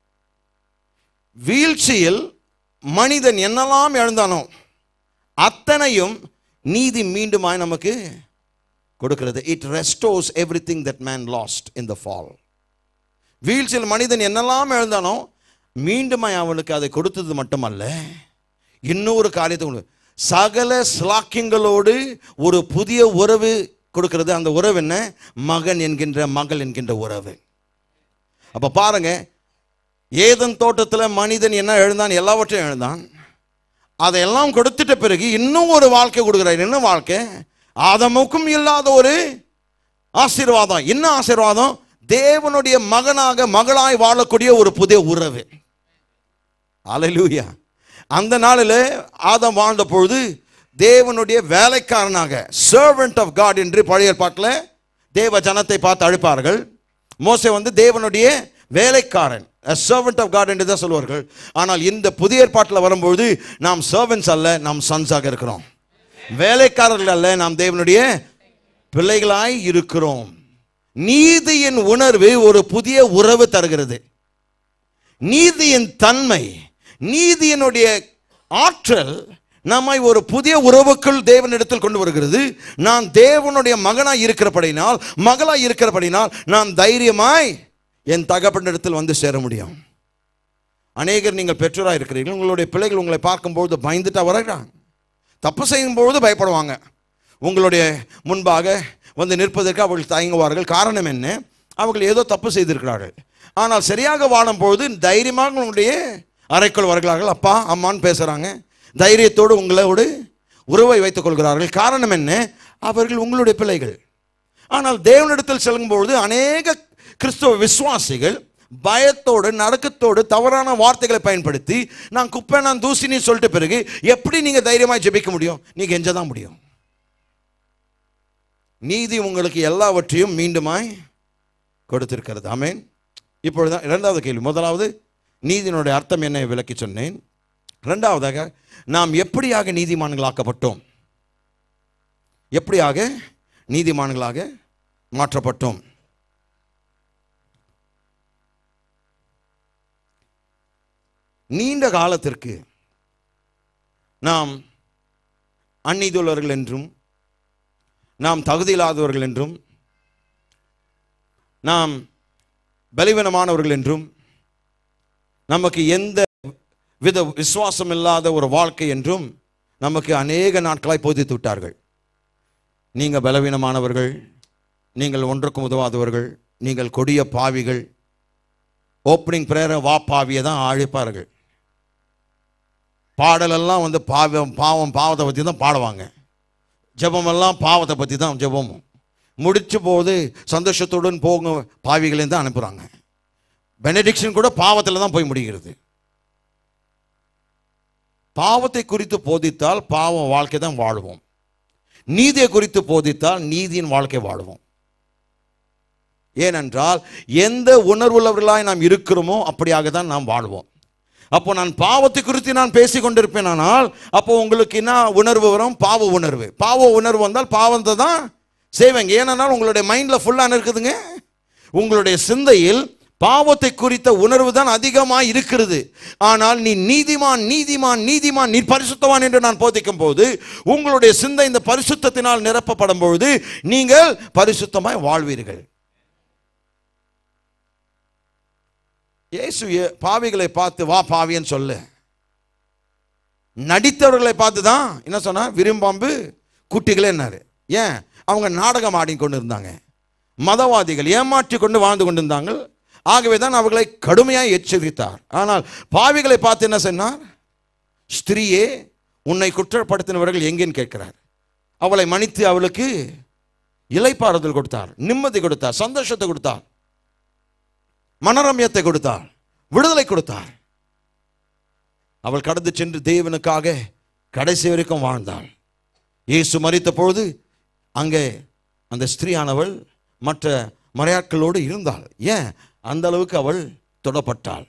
வீழ்ச்சியில் மனிதன் என்னெல்லாம் எழுந்தானோ அத்தனையும் நீதி மீண்டுமாய் நமக்கு கொடுக்கிறது it restores everything that man lost in the fall வீழ்ச்சியில் மனிதன் என்னெல்லாம் எழுந்தானோ மீண்டுமாய் அவனுக்கு அதை கொடுத்தது மட்டுமல்ல இன்னொரு காரியத்தை கொடு சகல ஸ்லாக்கியங்களோடு ஒரு புதிய உறவு கொடுக்கிறது அந்த உறவு என்ன மகன் என்கின்ற மகள் என்கின்ற உறவு அப்ப பாருங்க ஏதன் தோட்டத்தில் மனிதன் என்ன எழுந்தான் எல்லாவற்றையும் எழுந்தான் அதையெல்லாம் கொடுத்துட்ட பிறகு இன்னும் ஒரு வாழ்க்கை கொடுக்குறாரு என்ன வாழ்க்கை ஆதமுக்கும் இல்லாத ஒரு ஆசீர்வாதம் என்ன ஆசீர்வாதம் தேவனுடைய மகனாக மகளாய் வாழக்கூடிய ஒரு புதிய உறவு அலையூயா அந்த நாளில் ஆதம் வாழ்ந்த பொழுது தேவனுடைய வேலைக்காரனாக சர்வெண்ட் ஆஃப் காட் என்று பழைய பாட்டில் தேவ ஜனத்தை பார்த்து அழைப்பார்கள் மோசே வந்து தேவனுடைய வேலைக்காரன் சர்வெண்ட் ஆஃப் காட் என்று தான் சொல்வார்கள் ஆனால் இந்த புதிய ஏற்பாட்டில் வரும்பொழுது நாம் சர்வெண்ட்ஸ் அல்ல நாம் சன்ஸாக இருக்கிறோம் வேலைக்காரர்கள் அல்ல நாம் தேவனுடைய பிள்ளைகளாய் இருக்கிறோம் நீதியின் உணர்வு ஒரு புதிய உறவு தருகிறது நீதியின் தன்மை நீதியினுடைய ஆற்றல் நம்மை ஒரு புதிய உறவுக்குள் தேவனிடத்தில் கொண்டு வருகிறது நான் தேவனுடைய மகனாய் இருக்கிறபடினால் மகளாய் இருக்கிறபடினால் நான் தைரியமாய் என் தகப்பனிடத்தில் வந்து சேர முடியும் அநேகர் நீங்கள் பெற்றோராக இருக்கிறீர்கள் உங்களுடைய பிள்ளைகள் உங்களை பார்க்கும்போது பயந்துட்டா வர்றாங்க தப்பு செய்யும்பொழுது பயப்படுவாங்க உங்களுடைய முன்பாக வந்து நிற்பதற்கு அவர்கள் தயங்குவார்கள் காரணம் என்ன அவர்கள் ஏதோ தப்பு செய்திருக்கிறார்கள் ஆனால் சரியாக வாழும்போது தைரியமாக உங்களுடைய அறைக்குள் வருகிறார்கள் அப்பா அம்மான்னு பேசுகிறாங்க தைரியத்தோடு உங்களோடு உறவை வைத்துக் கொள்கிறார்கள் காரணம் என்ன அவர்கள் உங்களுடைய பிள்ளைகள் ஆனால் தேவனிடத்தில் செல்லும்பொழுது அநேக கிறிஸ்தவ விசுவாசிகள் பயத்தோடு நடுக்கத்தோடு தவறான வார்த்தைகளை பயன்படுத்தி நான் குப்பை நான் தூசின்னு சொல்லிட்ட பிறகு எப்படி நீங்க தைரியமாய் ஜெபிக்க முடியும் நீங்க எஞ்சதான் முடியும் நீதி உங்களுக்கு எல்லாவற்றையும் மீண்டுமாய் கொடுத்திருக்கிறது ஆமென் இப்பொழுதுதான் இரண்டாவது கேள்வி முதலாவது நீதியினுடைய அர்த்தம் என்ன விளக்கி சொன்னேன் இரண்டாவதாக நாம் எப்படியாக நீதிமான்களாக்கப்பட்டோம் எப்படியாக நீதிமான்களாக மாற்றப்பட்டோம் நீண்ட காலத்திற்கு நாம் அந்நீதியுள்ளவர்கள் என்றும் நாம் தகுதியில்லாதவர்கள் என்றும் நாம் பலிவீனமானவர்கள் என்றும் நமக்கு எந்த வித விசுவாசம் இல்லாத ஒரு வாழ்க்கை என்றும் நமக்கு அநேக நாட்களாய் போதித்து விட்டார்கள் நீங்கள் பலவீனமானவர்கள் நீங்கள் ஒன்றுக்கும் உதவாதவர்கள் நீங்கள் கொடிய பாவிகள் ஓப்பனிங் பிரேயரை வா பாவியை தான் அழைப்பார்கள் பாடலெல்லாம் வந்து பாவம் பாவம் பாவத்தை பற்றி தான் பாடுவாங்க ஜெபமெல்லாம் பாவத்தை பற்றி தான் ஜெபமும் முடிச்ச போது சந்தோஷத்துடன் போங்க பாவிகளையும் தான் அனுப்புகிறாங்க பெனடிக்ஷன் கூட பாவத்தில் தான் போய் முடிகிறது பாவத்தை குறித்து போதித்தால் பாவம் வாழ்க்கை தான் வாழ்வோம் நீதியை குறித்து போதித்தால் நீதியின் வாழ்க்கை வாழ்வோம் ஏனென்றால் எந்த உணர்வுள்ளவர்களாய் நாம் இருக்கிறோமோ அப்படியாக தான் நாம் வாழ்வோம் அப்போ நான் பாவத்தை குறித்து நான் பேசி கொண்டிருப்பேன் ஆனால் அப்போ உங்களுக்கு என்ன உணர்வு வரும் பாவ உணர்வு பாவ உணர்வு வந்தால் பாவத்தை தான் செய்வேங்க ஏனென்றால் உங்களுடைய மைண்டில் ஃபுல்லாக இருக்குதுங்க உங்களுடைய சிந்தையில் பாவத்தை குறித்த உணர்வு தான் அதிகமாக இருக்கிறது ஆனால் நீ நீதிமான் நீதிமான் நீதிமான் நீ பரிசுத்தவான் என்று நான் போதிக்கும் போது உங்களுடைய சிந்தை இந்த பரிசுத்தத்தினால் நிரப்பப்படும் பொழுது நீங்கள் பரிசுத்தமாய் வாழ்வீர்கள் இயேசு ஏ- பாவிகளை பார்த்து வா பாவின்னு சொல்லு நடித்தவர்களை பார்த்து தான் என்ன சொன்னா விரும்பாம்பு குட்டிகளே என்னாரு ஏன் அவங்க நாடகம் ஆடிக்கொண்டு இருந்தாங்க மதவாதிகள் ஏமாற்றி கொண்டு வாழ்ந்து கொண்டிருந்தாங்க ஆகவே தான் அவர்களை கடுமையாக எச்சரித்தார் ஆனால் பாவிகளை பார்த்து என்ன சொன்னார் ஸ்திரீயே உன்னை குற்றப்படுத்தினவர்கள் எங்கேன்னு கேட்கிறார் அவளை மன்னித்து அவளுக்கு இலைப்பாறுதல் கொடுத்தார் நிம்மதி கொடுத்தார் சந்தோஷத்தை கொடுத்தார் மனரம்யத்தை கொடுத்தார் விடுதலை கொடுத்தார் அவள் கடந்து சென்று தேவனுக்காக கடைசி வரைக்கும் வாழ்ந்தாள் இயேசு மரித்த பொழுது அங்கே அந்த ஸ்திரீயானவள் மற்ற மறையாட்களோடு இருந்தாள் ஏன் அந்த அளவுக்கு அவள் தொடப்பட்டாள்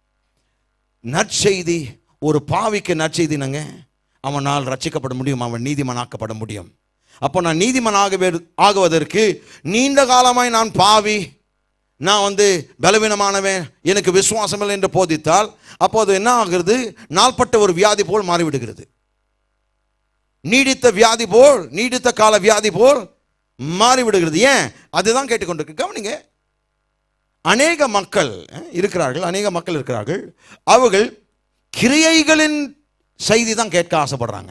நற்செய்தி ஒரு பாவிக்கு நற்செய்தினங்க அவனால் ரட்சிக்கப்பட முடியும் அவன் நீதிமனாக்கப்பட முடியும் அப்போ நான் நீதிமனாக ஆகுவதற்கு நீண்ட காலமாய் நான் பாவி நான் வந்து பலவீனமானவன் எனக்கு விசுவாசம் இல்லை என்று போதித்தால் அப்போது என்ன ஆகிறது நாள்பட்ட ஒரு வியாதி போல் மாறிவிடுகிறது நீடித்த வியாதி போல் நீடித்த கால வியாதி போல் மாறிவிடுகிறது ஏன் அதுதான் கேட்டுக்கொண்டிருக்கு கவனிங்க அநேக மக்கள் அஹ், இருக்கிறார்கள் அநேக மக்கள் இருக்கிறார்கள் அவர்கள் கிரியைகளின் செய்தி தான் கேட்க ஆசைப்படுறாங்க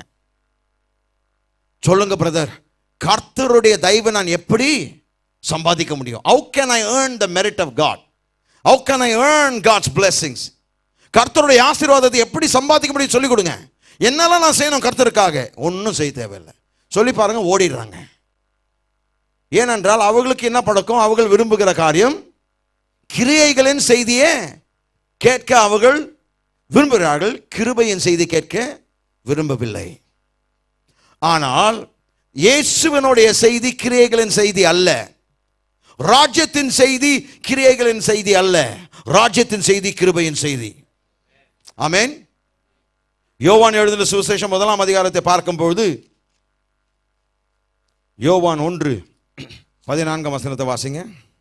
சொல்லுங்க பிரதர் கர்த்தருடைய தயவை நான் எப்படி சம்பாதிக்க முடியும் how can I earn the merit of God how can I earn God's blessings கர்த்தருடைய ஆசீர்வாதத்தை எப்படி சம்பாதிக்க முடியும் சொல்லிக் கொடுங்க என்னெல்லாம் நான் செய்யணும் கர்த்தருக்காக ஒன்றும் செய்ய தேவையில்லை சொல்லி பாருங்க ஓடிடுறாங்க ஏனென்றால் அவர்களுக்கு என்ன பழக்கம் அவர்கள் விரும்புகிற காரியம் கிரியைகளின் செய்தியே கேட்க அவர்கள் விரும்புகிறார்கள் கிருபையின் செய்தி கேட்க விரும்பவில்லை ஆனால் இயேசுவனுடைய செய்தி கிரியைகளின் செய்தி அல்ல ராஜ்யத்தின் செய்தி கிரியைகளின் செய்தி அல்ல ராஜ்யத்தின் செய்தி கிருபையின் செய்தி ஆமென் யோவான் எழுதின சுவிசேஷம் முதலாம் அதிகாரத்தை பார்க்கும்பொழுது யோவான் ஒன்று பதினான்காம் வசனத்தை வாசிங்க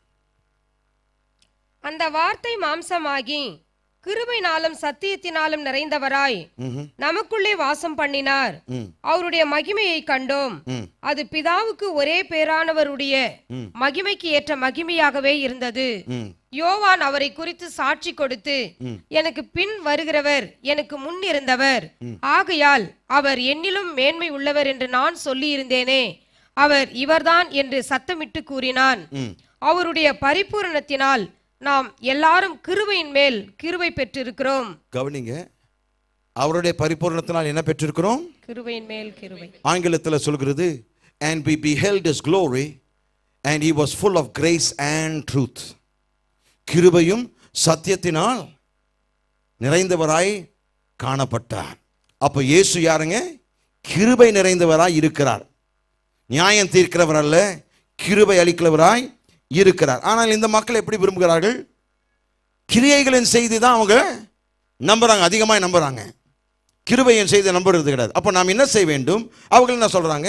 அந்த வார்த்தை மாம்சமாகி கிருபைனாலும் சத்தியத்தினாலும் நிறைந்தவராய் ம்ஹும். நமக்குள்ளே வாசம் பண்ணினார் ம். அவருடைய மகிமையை கண்டோம் ம். அது பிதாவுக்கு ஒரே பேரானவருடைய ம். மகிமைக்கு ஏற்ற மகிமையாகவே இருந்தது ம். யோவான் அவரை குறித்து சாட்சி கொடுத்து எனக்கு பின் வருகிறவர் எனக்கு முன் இருந்தவர் ஆகையால் அவர் என்னிலும் மேன்மை உள்ளவர் என்று நான் சொல்லியிருந்தேனே அவர் இவர்தான் என்று சத்தமிட்டு கூறினான் ம். அவருடைய பரிபூரணத்தினால் நாம் எல்லாரும் கிருபையின் மேல் கிருபை பெற்றிருக்கிறோம் கவனிங்க அவருடைய பரிபூரணத்தினால் என்ன பெற்றிருக்கிறோம் கிருபையின் மேல் கிருபை ஆங்கிலத்தில் சொல்கிறது and we beheld his glory and he was full of grace and truth கிருபையும் சத்தியத்தினால் நிறைந்தவராய் காணப்பட்டார் அப்போ இயேசு யாருங்க கிருபை நிறைந்தவராய் இருக்கிறார் நியாயம் தீர்க்கிறவர் அல்ல கிருபை அளிக்கிறவராய் இருக்கிறார் ஆனால் இந்த மக்கள் எப்படி விரும்புகிறார்கள் கிரியைகளின் செய்தி தான் அவங்க நம்புறாங்க அதிகமாக நம்புறாங்க கிருபையின் செய்தி நம்புறது கிடையாது அப்போ நாம் என்ன செய்ய வேண்டும் அவர்கள் என்ன சொல்றாங்க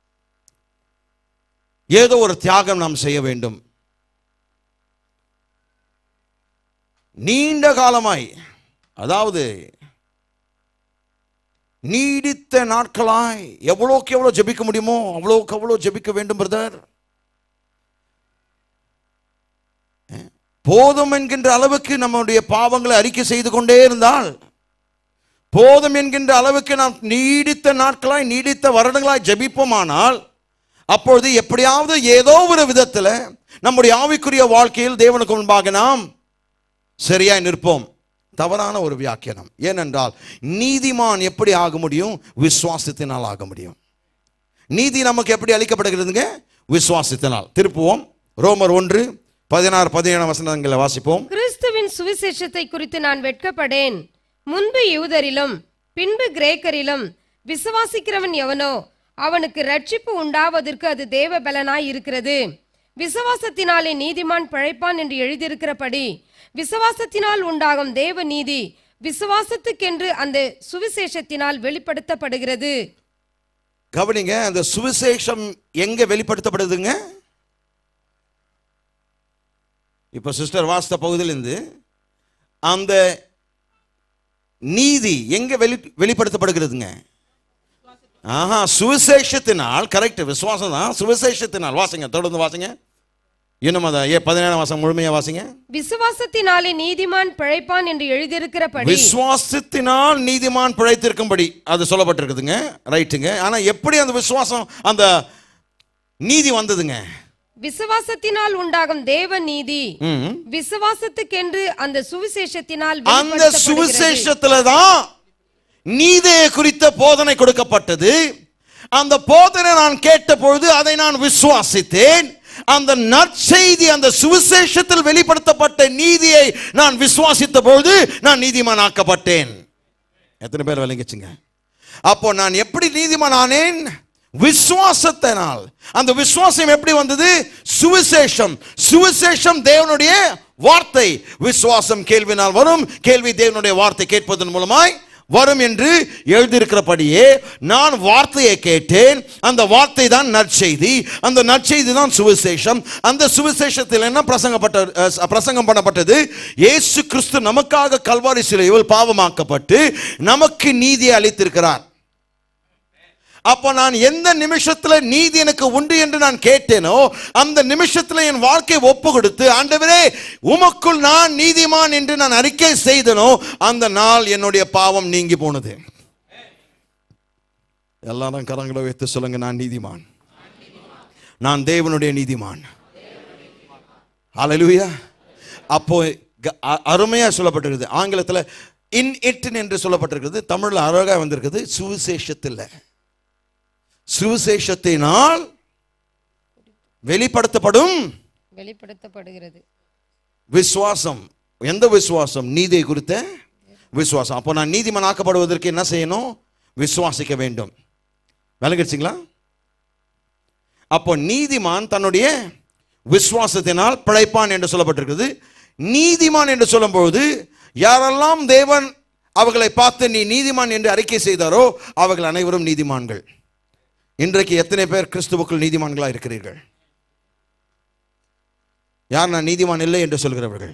ஏதோ ஒரு தியாகம் நாம் செய்ய வேண்டும் நீண்ட காலமாய் அதாவது நீடித்த நாட்களாய் எவ்வளோக்கு எவ்வளோ ஜெபிக்க முடியுமோ அவ்வளோக்கு அவ்வளோ ஜெபிக்க வேண்டும் பிரதர் போதும் என்கின்ற அளவுக்கு நம்முடைய பாவங்களை அறிக்கை செய்து கொண்டே இருந்தால் போதும் என்கின்ற அளவுக்கு நாம் நீடித்த நாட்களாய் நீடித்த வருடங்களாய் ஜெபிப்போமானால் அப்பொழுது எப்படியாவது ஏதோ ஒரு விதத்தில் நம்முடைய ஆவிக்குரிய வாழ்க்கையில் தேவனுக்கு முன்பாக நாம் சரியாய் நிற்போம் தவறான ஒரு வியாக்கியானம் ஏனென்றால் நீதிமான் எப்படி ஆக முடியும் விசுவாசத்தினால் ஆக முடியும் நீதி நமக்கு எப்படி அளிக்கப்படுகிறதுங்க விசுவாசத்தினால் திருப்புவோம் ரோமர் ஒன்று பதினாறு பதினேழாம் வசனங்களை வாசிப்போம் கிறிஸ்துவின் சுவிசேஷத்தை குறித்து நான் வெட்கப்படேன் முன்பு யூதரிலும் பின்பு கிரேக்கரிலும் விசுவாசிக்கிறவன் எவனோ அவனுக்கு ரட்சிப்பு உண்டாவதற்கு அது தேவ பலனாய் இருக்கிறது விசுவாசத்தினாலே நீதிமான் பிழைப்பான் என்று எழுதியிருக்கிறபடி விசுவாசத்தினால் உண்டாகும் தேவ நீதி விசுவாசத்துக்கென்று அந்த சுவிசேஷத்தினால் வெளிப்படுத்தப்படுகிறது கவனிங்க அந்த சுவிசேஷம் எங்க வெளிப்படுத்தப்படுதுங்க இப்போ சிஸ்டர் வாஸ்த பகுதியிலிருந்து அந்த நீதி எங்க வெளி வெளிப்படுத்தப்படுகிறதுங்க ஆஹா சுவிசேஷத்தினால் கரெக்ட் விசுவாசம் தான் சுவிசேஷத்தினால் வாசிங்க தொடர்ந்து வாசிங்க இன்னும் அதை ஏ பதினேழாம் வாசம் முழுமையா வாசிங்க விசுவாசத்தினாலே நீதிமான் பிழைப்பான் என்று எழுதியிருக்கிறபடி விசுவாசத்தினால் நீதிமான் பிழைத்திருக்கும்படி அது சொல்லப்பட்டிருக்குதுங்க ரைட்டுங்க ஆனா எப்படி அந்த விசுவாசம் அந்த நீதி வந்ததுங்க விசுவாசத்தினால் உண்டாகும் தேவ நீதி ம். விசுவாசத்துக்கென்று அந்த சுவிசேஷத்தினால் அந்த வெளிப்படுத்தப்படுகிறது. சுவிசேஷத்துல தான் நீதியை குறித்த போதனை கொடுக்கப்பட்டது அந்த போதனை நான் கேட்ட பொழுது அதை நான் விசுவாசித்தேன் அந்த நற்செய்தி அந்த சுவிசேஷத்தில் வெளிப்படுத்தப்பட்ட நீதியை நான் விசுவாசித்த பொழுது நான் நீதிமான் ஆக்கப்பட்டேன் எத்தனை பேர் விளங்கிச்சுங்க அப்போ நான் எப்படி நீதிமான் ஆனேன் விசுவாசத்தினால் அந்த விசுவாசம் எப்படி வந்தது சுவிசேஷம் சுவிசேஷம் தேவனுடைய வார்த்தை விசுவாசம் கேள்வினால் வரும் கேள்வி தேவனுடைய வார்த்தை கேட்பதன் மூலமாய் வரும் என்று எழுதியிருக்கிறபடியே நான் வார்த்தையை கேட்டேன் அந்த வார்த்தை தான் நற்செய்தி அந்த நற்செய்தி தான் சுவிசேஷம் அந்த சுவிசேஷத்தில் என்ன பிரசங்கப்பட்ட அஹ், பிரசங்கம் பண்ணப்பட்டது இயேசு கிறிஸ்து நமக்காக கல்வாரி சிலையில் பாவமாக்கப்பட்டு நமக்கு நீதியை அளித்திருக்கிறார் அப்போ நான் எந்த நிமிஷத்துல நீதி எனக்கு உண்டு என்று நான் கேட்டேனோ அந்த நிமிஷத்துல என் வாழ்க்கை ஒப்பு கொடுத்து ஆண்டவரே உமக்குள் நான் நீதிமான் என்று நான் அறிக்கை செய்தனோ அந்த நாள் என்னுடைய பாவம் நீங்கி போனது எல்லாரும் கரங்களை வைத்து சொல்லுங்க நான் நீதிமான் நான் தேவனுடைய நீதிமான் ஹalleluya அப்போ க- அ- அருமையா சொல்லப்பட்டிருக்குது ஆங்கிலத்தில் இன் இட் என்று சொல்லப்பட்டிருக்கிறது தமிழ்ல அழகா வந்திருக்குது சுவிசேஷத்தில் சுவிசேஷத்தினால் வெளிப்படுத்தப்படும் வெளிப்படுத்தப்படுகிறது விசுவாசம் எந்த விசுவாசம் நீதியை குறித்த விசுவாசம் அப்போ நான் நீதிமான் ஆக்கப்படுவதற்கு என்ன செய்யணும் விசுவாசிக்க வேண்டும் விளங்கிடுச்சிங்களா அப்போ நீதிமான் தன்னுடைய விசுவாசத்தினால் பிழைப்பான் என்று சொல்லப்பட்டிருக்குது நீதிமான் என்று சொல்லும்பொழுது யாரெல்லாம் தேவன் அவர்களை பார்த்து நீ நீதிமான் என்று அறிக்கை செய்தாரோ அவர்கள் அனைவரும் நீதிமான்கள் இன்றைக்கு எத்தனை பேர் கிறிஸ்துவுக்குள் நீதிமான்களா இருக்கிறீர்கள் யார் நான் நீதிமான் இல்லை என்று சொல்கிறவர்கள்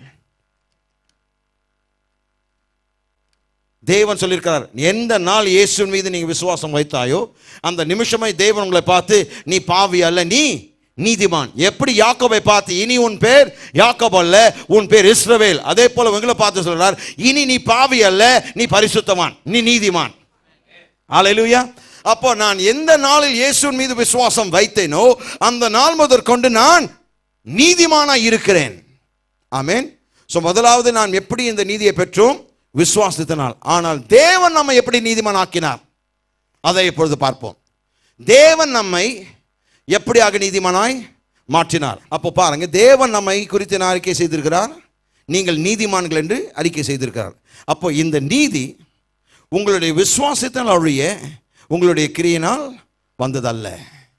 தேவன் சொல்லியிருக்கிறார் எந்த நாள் இயேசுவின் மீது நீங்க விசுவாசம் வைத்தாயோ அந்த நிமிஷமே தேவன் உங்களை பார்த்து நீ பாவி அல்ல நீ நீதிமான் எப்படி யாக்கோபை பார்த்து இனி உன் பேர் யாக்கோப் அல்ல உன் பேர் இஸ்ரவேல் அதே போல உங்களை பார்த்து சொல்றார் இனி நீ பாவி அல்ல நீ பரிசுத்தமான் நீ நீதிமான் ஹalleluya அப்போ நான் எந்த நாளில் இயேசுவின் மீது விசுவாசம் வைத்தேனோ அந்த நாள் முதற்கொண்டு நான் நீதிமானாய் இருக்கிறேன் ஆமென் ஸோ முதலாவது நாம் எப்படி இந்த நீதியை பெற்றோம் விசுவாசத்தினால் ஆனால் தேவன் நம்மை எப்படி நீதிமான் ஆக்கினார் அதை இப்பொழுது பார்ப்போம் தேவன் நம்மை எப்படியாக நீதிமானாய் மாற்றினார் அப்போ பாருங்க தேவன் நம்மை குறித்து என்ன அறிக்கை செய்திருக்கிறார் நீங்கள் நீதிமான்கள் என்று அறிக்கை செய்திருக்கிறார் அப்போ இந்த நீதி உங்களுடைய விசுவாசத்தினால் ஒழிய உங்களுடைய கிரியினால் வந்ததல்ல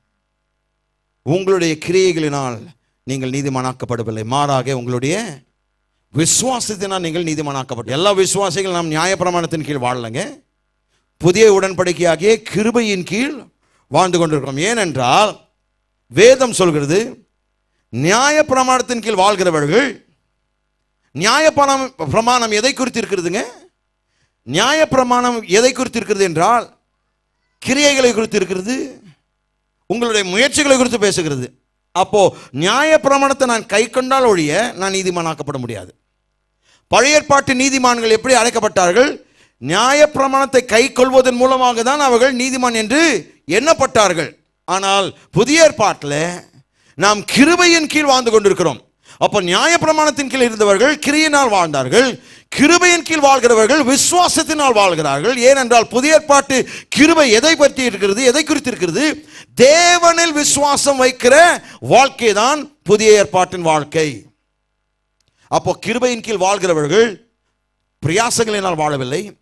உங்களுடைய கிரியைகளினால் நீங்கள் நீதிமானாக்கப்படவில்லை மாறாக உங்களுடைய விசுவாசத்தினால் நீங்கள் நீதிமானாக்கப்பட்ட எல்லா விசுவாசிகள் நாம் நியாயப்பிரமாணத்தின் கீழ் வாழலைங்க புதிய உடன்படிக்கையாகிய கிருபையின் கீழ் வாழ்ந்து கொண்டிருக்கிறோம் ஏனென்றால் வேதம் சொல்கிறது நியாயப்பிரமாணத்தின் கீழ் வாழ்கிறவர்கள் நியாயப்பிரமாணம் பிரமாணம் எதை குறித்து இருக்கிறதுங்க நியாயப்பிரமாணம் எதை குறித்து இருக்கிறது என்றால் கிரியைகளை குறித்து இருக்கிறது உங்களுடைய முயற்சிகளை குறித்து பேசுகிறது அப்போ நியாயப்பிரமாணத்தை நான் கை கொண்டால் ஒழிய நான் நீதிமானாக்கப்பட முடியாது பழைய ஏற்பாட்டு நீதிமான்கள் எப்படி அழைக்கப்பட்டார்கள் நியாயப்பிரமாணத்தை கை கொள்வதன் மூலமாக தான் அவர்கள் நீதிமான் என்று எண்ணப்பட்டார்கள் ஆனால் புதிய ஏற்பாட்டில் நாம் கிருபையின் கீழ் வாழ்ந்து கொண்டிருக்கிறோம் அப்போ நியாயப்பிரமாணத்தின் கீழ் இருந்தவர்கள் கிரியினால் வாழ்ந்தார்கள் கிருபையின் கீழ் வாழ்கிறவர்கள் விசுவாசத்தினால் வாழ்கிறார்கள் ஏனென்றால் புதிய ஏற்பாட்டு கிருபை எதை பற்றி இருக்கிறது எதை குறித்து இருக்கிறது தேவனில் விசுவாசம் வைக்கிற வாழ்க்கை தான் புதிய ஏற்பாட்டின் வாழ்க்கை அப்போ கிருபையின் கீழ் வாழ்கிறவர்கள் பிரயாசங்களினால் வாழவில்லை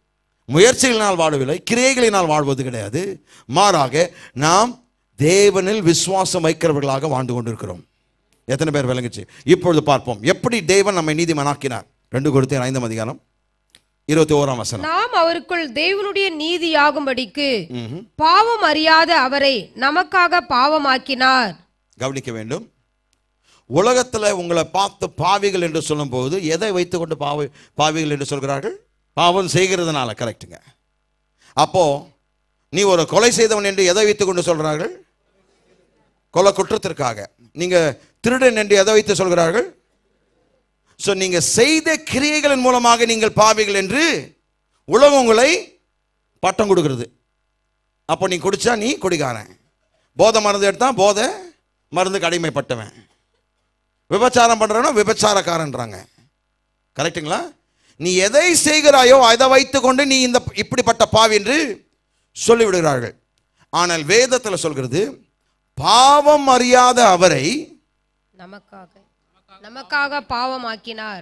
முயற்சிகளினால் வாழவில்லை கிரியைகளினால் வாழ்வது கிடையாது மாறாக நாம் தேவனில் விசுவாசம் வைக்கிறவர்களாக வாழ்ந்து கொண்டிருக்கிறோம் எத்தனை பேர் விளங்குச்சு இப்பொழுது பார்ப்போம் எப்படி தேவன் நம்மை நீதிமனாக்கினார் ரெண்டு கொடுத்தேன் ஐந்தாம் அதிகாரம் இருபத்தி ஓராம் வசனம் நாம் அவருக்குள் தேவனுடைய நீதியாகும்படிக்கு பாவம் அறியாத அவரை நமக்காக பாவமாக்கினார் கவனிக்க வேண்டும் உலகத்தில் உங்களை பார்த்து பாவிகள் என்று சொல்லும்போது எதை வைத்துக்கொண்டு பாவி பாவிகள் என்று சொல்கிறார்கள் பாவம் செய்கிறதுனால கரெக்டுங்க அப்போ நீ ஒரு கொலை செய்தவன் என்று எதை வைத்துக்கொண்டு சொல்கிறார்கள் கொலை குற்றத்திற்காக நீங்க திருடன் என்று எதை வைத்து சொல்கிறார்கள் ஸோ நீங்க செய்த கிரியைகளின் மூலமாக நீங்கள் பாவிகள் என்று உலகம் உங்களை பட்டம் கொடுக்கிறது அப்போ நீ குடிச்சா நீ குடிக்காரன் போதை மருந்து எடுத்தா போதை மருந்துக்கு அடிமைப்பட்டவன் விபச்சாரம் பண்றவனா விபச்சாரக்காரன்றாங்க கரெக்ட்டுங்களா நீ எதை செய்கிறாயோ அதை வைத்துக்கொண்டு நீ இந்த இப்படிப்பட்ட பாவி என்று சொல்லிவிடுகிறார்கள் ஆனால் வேதத்தில் சொல்கிறது பாவம் அறியாத அவரை நமக்காக நமக்காக பாவமாக்கினார்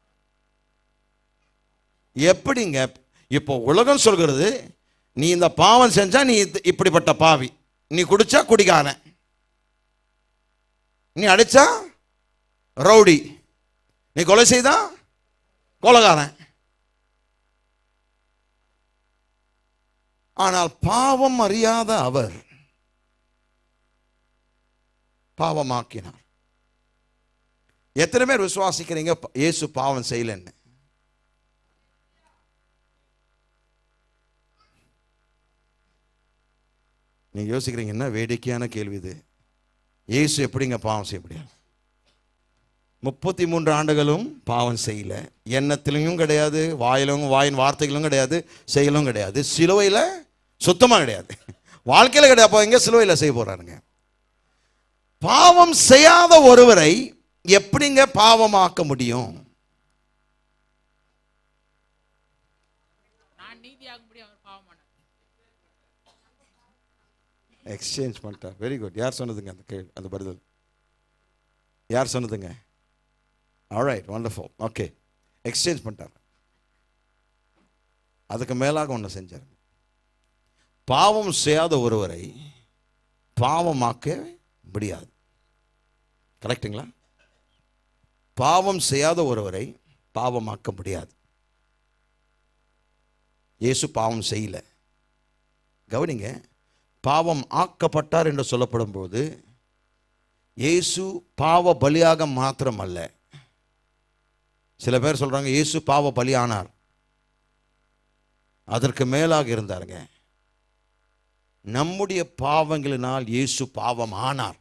எப்படிங்க இப்போ உலகம் சொல்கிறது நீ இந்த பாவம் செஞ்சா நீ இது- இப்படிப்பட்ட பாவி நீ குடிச்சா குடிக்காரன் நீ அடிச்சா ரவுடி நீ கொலை செய்தா கொலைகாரன் ஆனால் பாவம் அறியாத அவர் பாவமாக்கினார் எத்தனை பேர் விசுவாசிக்கிறீங்க இயேசு பாவம் செய்யலன்னு நீங்க யோசிக்கிறீங்க என்ன வேடிக்கையான கேள்வி இது இயேசு எப்படிங்க பாவம் செய்ய முடியும் முப்பத்தி மூன்று ஆண்டுகளும் பாவம் செய்யல எண்ணத்திலையும் கிடையாது வாயிலும் வாயின் வார்த்தைகளும் கிடையாது செயலும் கிடையாது சிலுவையில் சுத்தமாக கிடையாது வாழ்க்கையில் கிடையாது அப்போ எங்க சிலுவையில் செய்ய போறாருங்க பாவம் செய்யாத ஒருவரை எப்படிங்க பாவமாக்க முடியும் நான் நீதியாகும்படி அவர் பாவமானார் எக்ஸ்சேஞ்ச் பண்ணிட்டார் வெரி குட் யார் சொன்னதுங்க அந்த கேள்வி அந்த பதில் யார் சொன்னதுங்க ஆல்ரைட் வண்டர்ஃபுல் ஓகே எக்ஸ்சேஞ்ச் பண்ணிட்டார் அதுக்கு மேலாக ஒன்று செஞ்சார் பாவம் செய்யாத ஒருவரை பாவமாக்க முடியாது கரெக்ட்டுங்களா பாவம் செய்யாத ஒருவரை பாவமாக்க முடியாது இயேசு பாவம் செய்யல கவனிங்க பாவம் ஆக்கப்பட்டார் என்று சொல்லப்படும் போது இயேசு பாவ பலியாக மாத்திரம் அல்ல சில பேர் சொல்றாங்க இயேசு பாவ பலியானார் அதற்கு மேலாக இருந்தாருங்க நம்முடைய பாவங்களினால் இயேசு பாவம் ஆனார்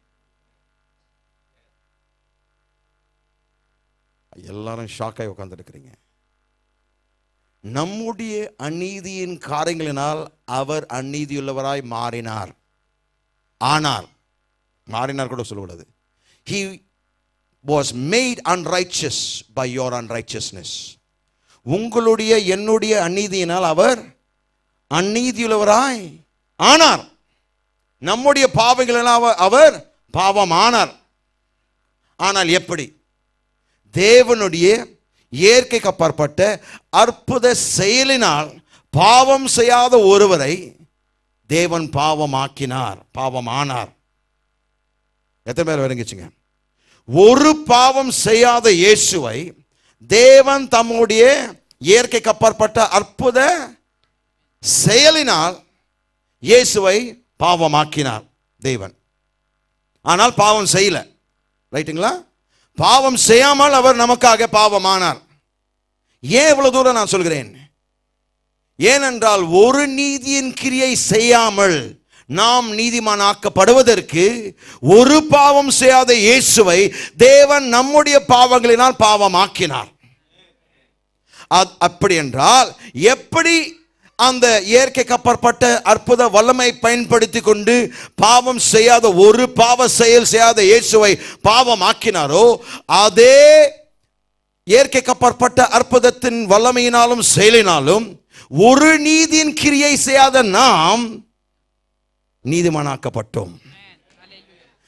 எல்லாரும் ஷாக்காய் உட்கார்ந்துருக்கிறீங்க நம்முடைய அநீதியின் காரியங்களினால் அவர் அநீதியுள்ளவராய் மாறினார் ஆனார் மாறினார் கூட சொல்லக்கூடாது he was made unrighteous by your unrighteousness உங்களுடைய என்னுடைய அநீதியினால் அவர் அநீதியுள்ளவராய் ஆனார் நம்முடைய பாவங்களினால் அவர்- அவர் பாவம் ஆனார் ஆனால் எப்படி தேவனுடைய இயற்கைக்கு அப்பாற்பட்ட அற்புத செயலினால் பாவம் செய்யாத ஒருவரை தேவன் பாவமாக்கினார் பாவமானார் எத்தனை பேர் விளங்கிச்சுங்க ஒரு பாவம் செய்யாத இயேசுவை தேவன் தம்முடைய இயற்கைக்கு அப்பாற்பட்ட அற்புத செயலினால் இயேசுவை பாவமாக்கினார் தேவன் ஆனால் பாவம் செய்யல ரைட்டுங்களா பாவம் செய்யாமல் அவர் நமக்காக பாவமானார் ஏன் இவ்வளவு தூரம் நான் சொல்கிறேன் ஏனென்றால் ஒரு நீதியின் கிரியை செய்யாமல் நாம் நீதிமானாக்கப்படுவதற்கு ஒரு பாவம் செய்யாத இயேசுவை தேவன் நம்முடைய பாவங்களினால் பாவமாக்கினார் அத்- அப்படி என்றால் எப்படி அந்த இயற்கைக்கு அப்பாற்பட்ட அற்புத வல்லமை பயன்படுத்தி கொண்டு பாவம் செய்யாத ஒரு பாவ செயல் செய்யாத இயேசுவை பாவம் ஆக்கினாரோ அதே இயற்கைக்கு அப்பாற்பட்ட அற்புதத்தின் வல்லமையினாலும் செயலினாலும் ஒரு நீதியின் கிரியை செய்யாத நாம் நீதிமானாக்கப்பட்டோம்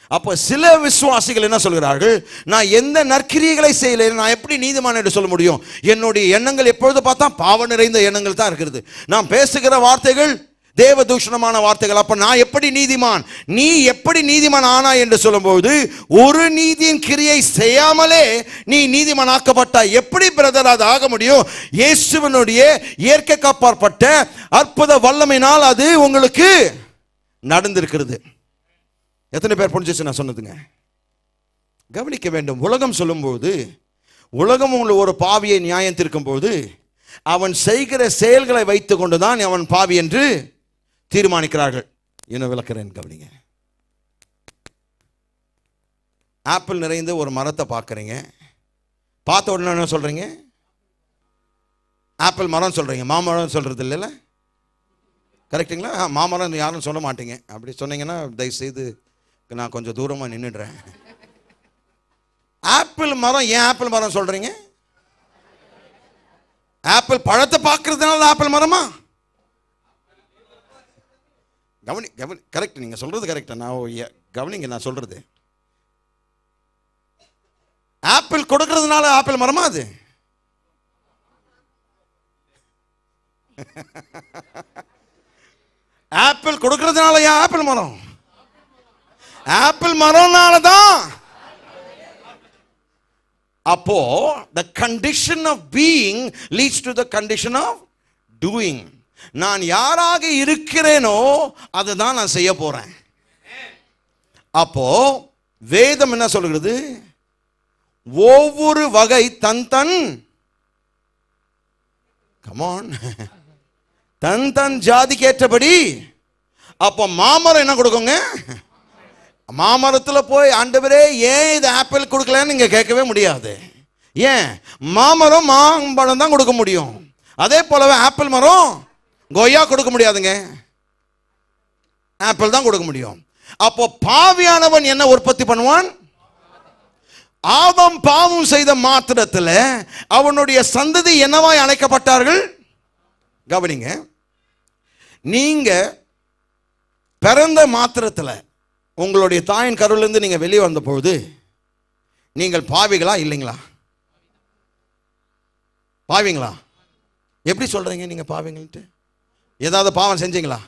அப்போ சில விசுவாசிகள் என்ன சொல்கிறார்கள் நான் எந்த நற்கிரியைகளை செய்யலை நான் எப்படி நீதிமான் என்று சொல்ல முடியும் என்னுடைய எண்ணங்கள் எப்பொழுது பார்த்தா பாவ நிறைந்த எண்ணங்கள் தான் இருக்கிறது நான் பேசுகிற வார்த்தைகள் தேவ தூஷணமான வார்த்தைகள் அப்ப நான் எப்படி நீதிமான் நீ எப்படி நீதிமான் ஆனா என்று சொல்லும்போது ஒரு நீதியின் கிரியை செய்யாமலே நீ நீதிமான் ஆக்கப்பட்டாய் எப்படி பிரதர் அது ஆக முடியும் இயேசுவனுடைய இயற்கைக்கு அப்பாற்பட்ட அற்புத வல்லமையினால் அது உங்களுக்கு நடந்திருக்கிறது எத்தனை பேர் புரிஞ்சிச்சு நான் சொன்னதுங்க கவனிக்க வேண்டும் உலகம் சொல்லும்போது உலகம் உங்களை ஒரு பாவியை நியாயம் தீர்க்கும்போது அவன் செய்கிற செயல்களை வைத்துக் கொண்டுதான் அவன் பாவி என்று தீர்மானிக்கிறார்கள் இன்னும் விளக்குறேன் கவனிங்க ஆப்பிள் நிறைந்த ஒரு மரத்தை பார்க்குறீங்க பார்த்த உடனே என்ன சொல்றீங்க ஆப்பிள் மரம் சொல்றீங்க மாமரம் சொல்றது இல்லைல்ல கரெக்டுங்களா ஆ, மாமரம் யாரும் சொல்ல மாட்டீங்க அப்படி சொன்னீங்கன்னா தயவுசெய்து நான் கொஞ்சம் தூரமாக நின்றுடுறேன் ஆப்பிள் மரம் ஏன் ஆப்பிள் மரம் சொல்றீங்க ஆப்பிள் பழத்தை பார்க்கறதுனால ஆப்பிள் மரமா கவனி கவனி கரெக்ட் நீங்க சொல்றது கரெக்ட் நான் எ- கவனிங்க நான் சொல்றது ஆப்பிள் கொடுக்கறதுனால ஆப்பிள் மரமா அது ஆப்பிள் கொடுக்கறதுனால ஏன் ஆப்பிள் மரம் ஆப்பிள் மரம்னால தான் அப்போ the condition of being leads to the condition of doing நான் யாராக இருக்கிறேனோ அதை தான் நான் செய்ய போறேன் அப்போ வேதம் என்ன சொல்கிறது ஒவ்வொரு வகை தன் தன் கமான் தன் தன் ஜாதிக்கு ஏற்றபடி அப்போ மாமரம் என்ன கொடுக்குங்க மாமரத்தில் போய் ஆண்டவரே ஏன் இது ஆப்பிள் கொடுக்கலன்னு நீங்க கேட்கவே முடியாது ஏன் மாமரம் மாம்பழம் தான் கொடுக்க முடியும் அதே போலவே ஆப்பிள் மரம் கொய்யா கொடுக்க முடியாதுங்க ஆப்பிள் தான் கொடுக்க முடியும் அப்போ பாவியானவன் என்ன உற்பத்தி பண்ணுவான் ஆதம் பாவம் செய்த மாத்திரத்தில் அவனுடைய சந்ததி என்னவாய் அழைக்கப்பட்டார்கள் கவனிங்க நீங்க பிறந்த மாத்திரத்தில் உங்களுடைய தாயின் கருவிலிருந்து நீங்க வெளியே வந்த பொழுது நீங்கள் பாவிகளா இல்லைங்களா பாவிங்களா எப்படி சொல்றீங்க நீங்க பாவிங்கள்ட்டு ஏதாவது பாவம் செஞ்சீங்களா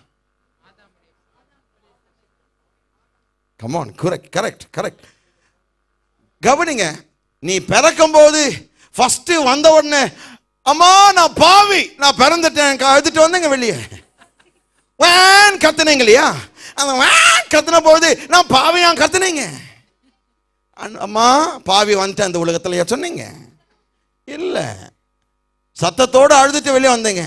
கமான் கரெக்ட் கரெக்ட் கரெக்ட் கவனிங்க நீ பிறக்கும் போது ஃபர்ஸ்ட் வந்த உடனே அம்மா நான் பாவி நான் பிறந்துட்டேன் க- அழுதுட்டு வந்தேங்க வெளியே வேன் கத்துனீங்க இல்லையா அந்த வேன் கத்துன போது நான் பாவியா கத்துனீங்க அன்- அம்மா பாவி வந்துட்டேன் அந்த உலகத்துல சொன்னீங்க இல்ல சத்தத்தோடு அழுதுட்டு வெளியே வந்தீங்க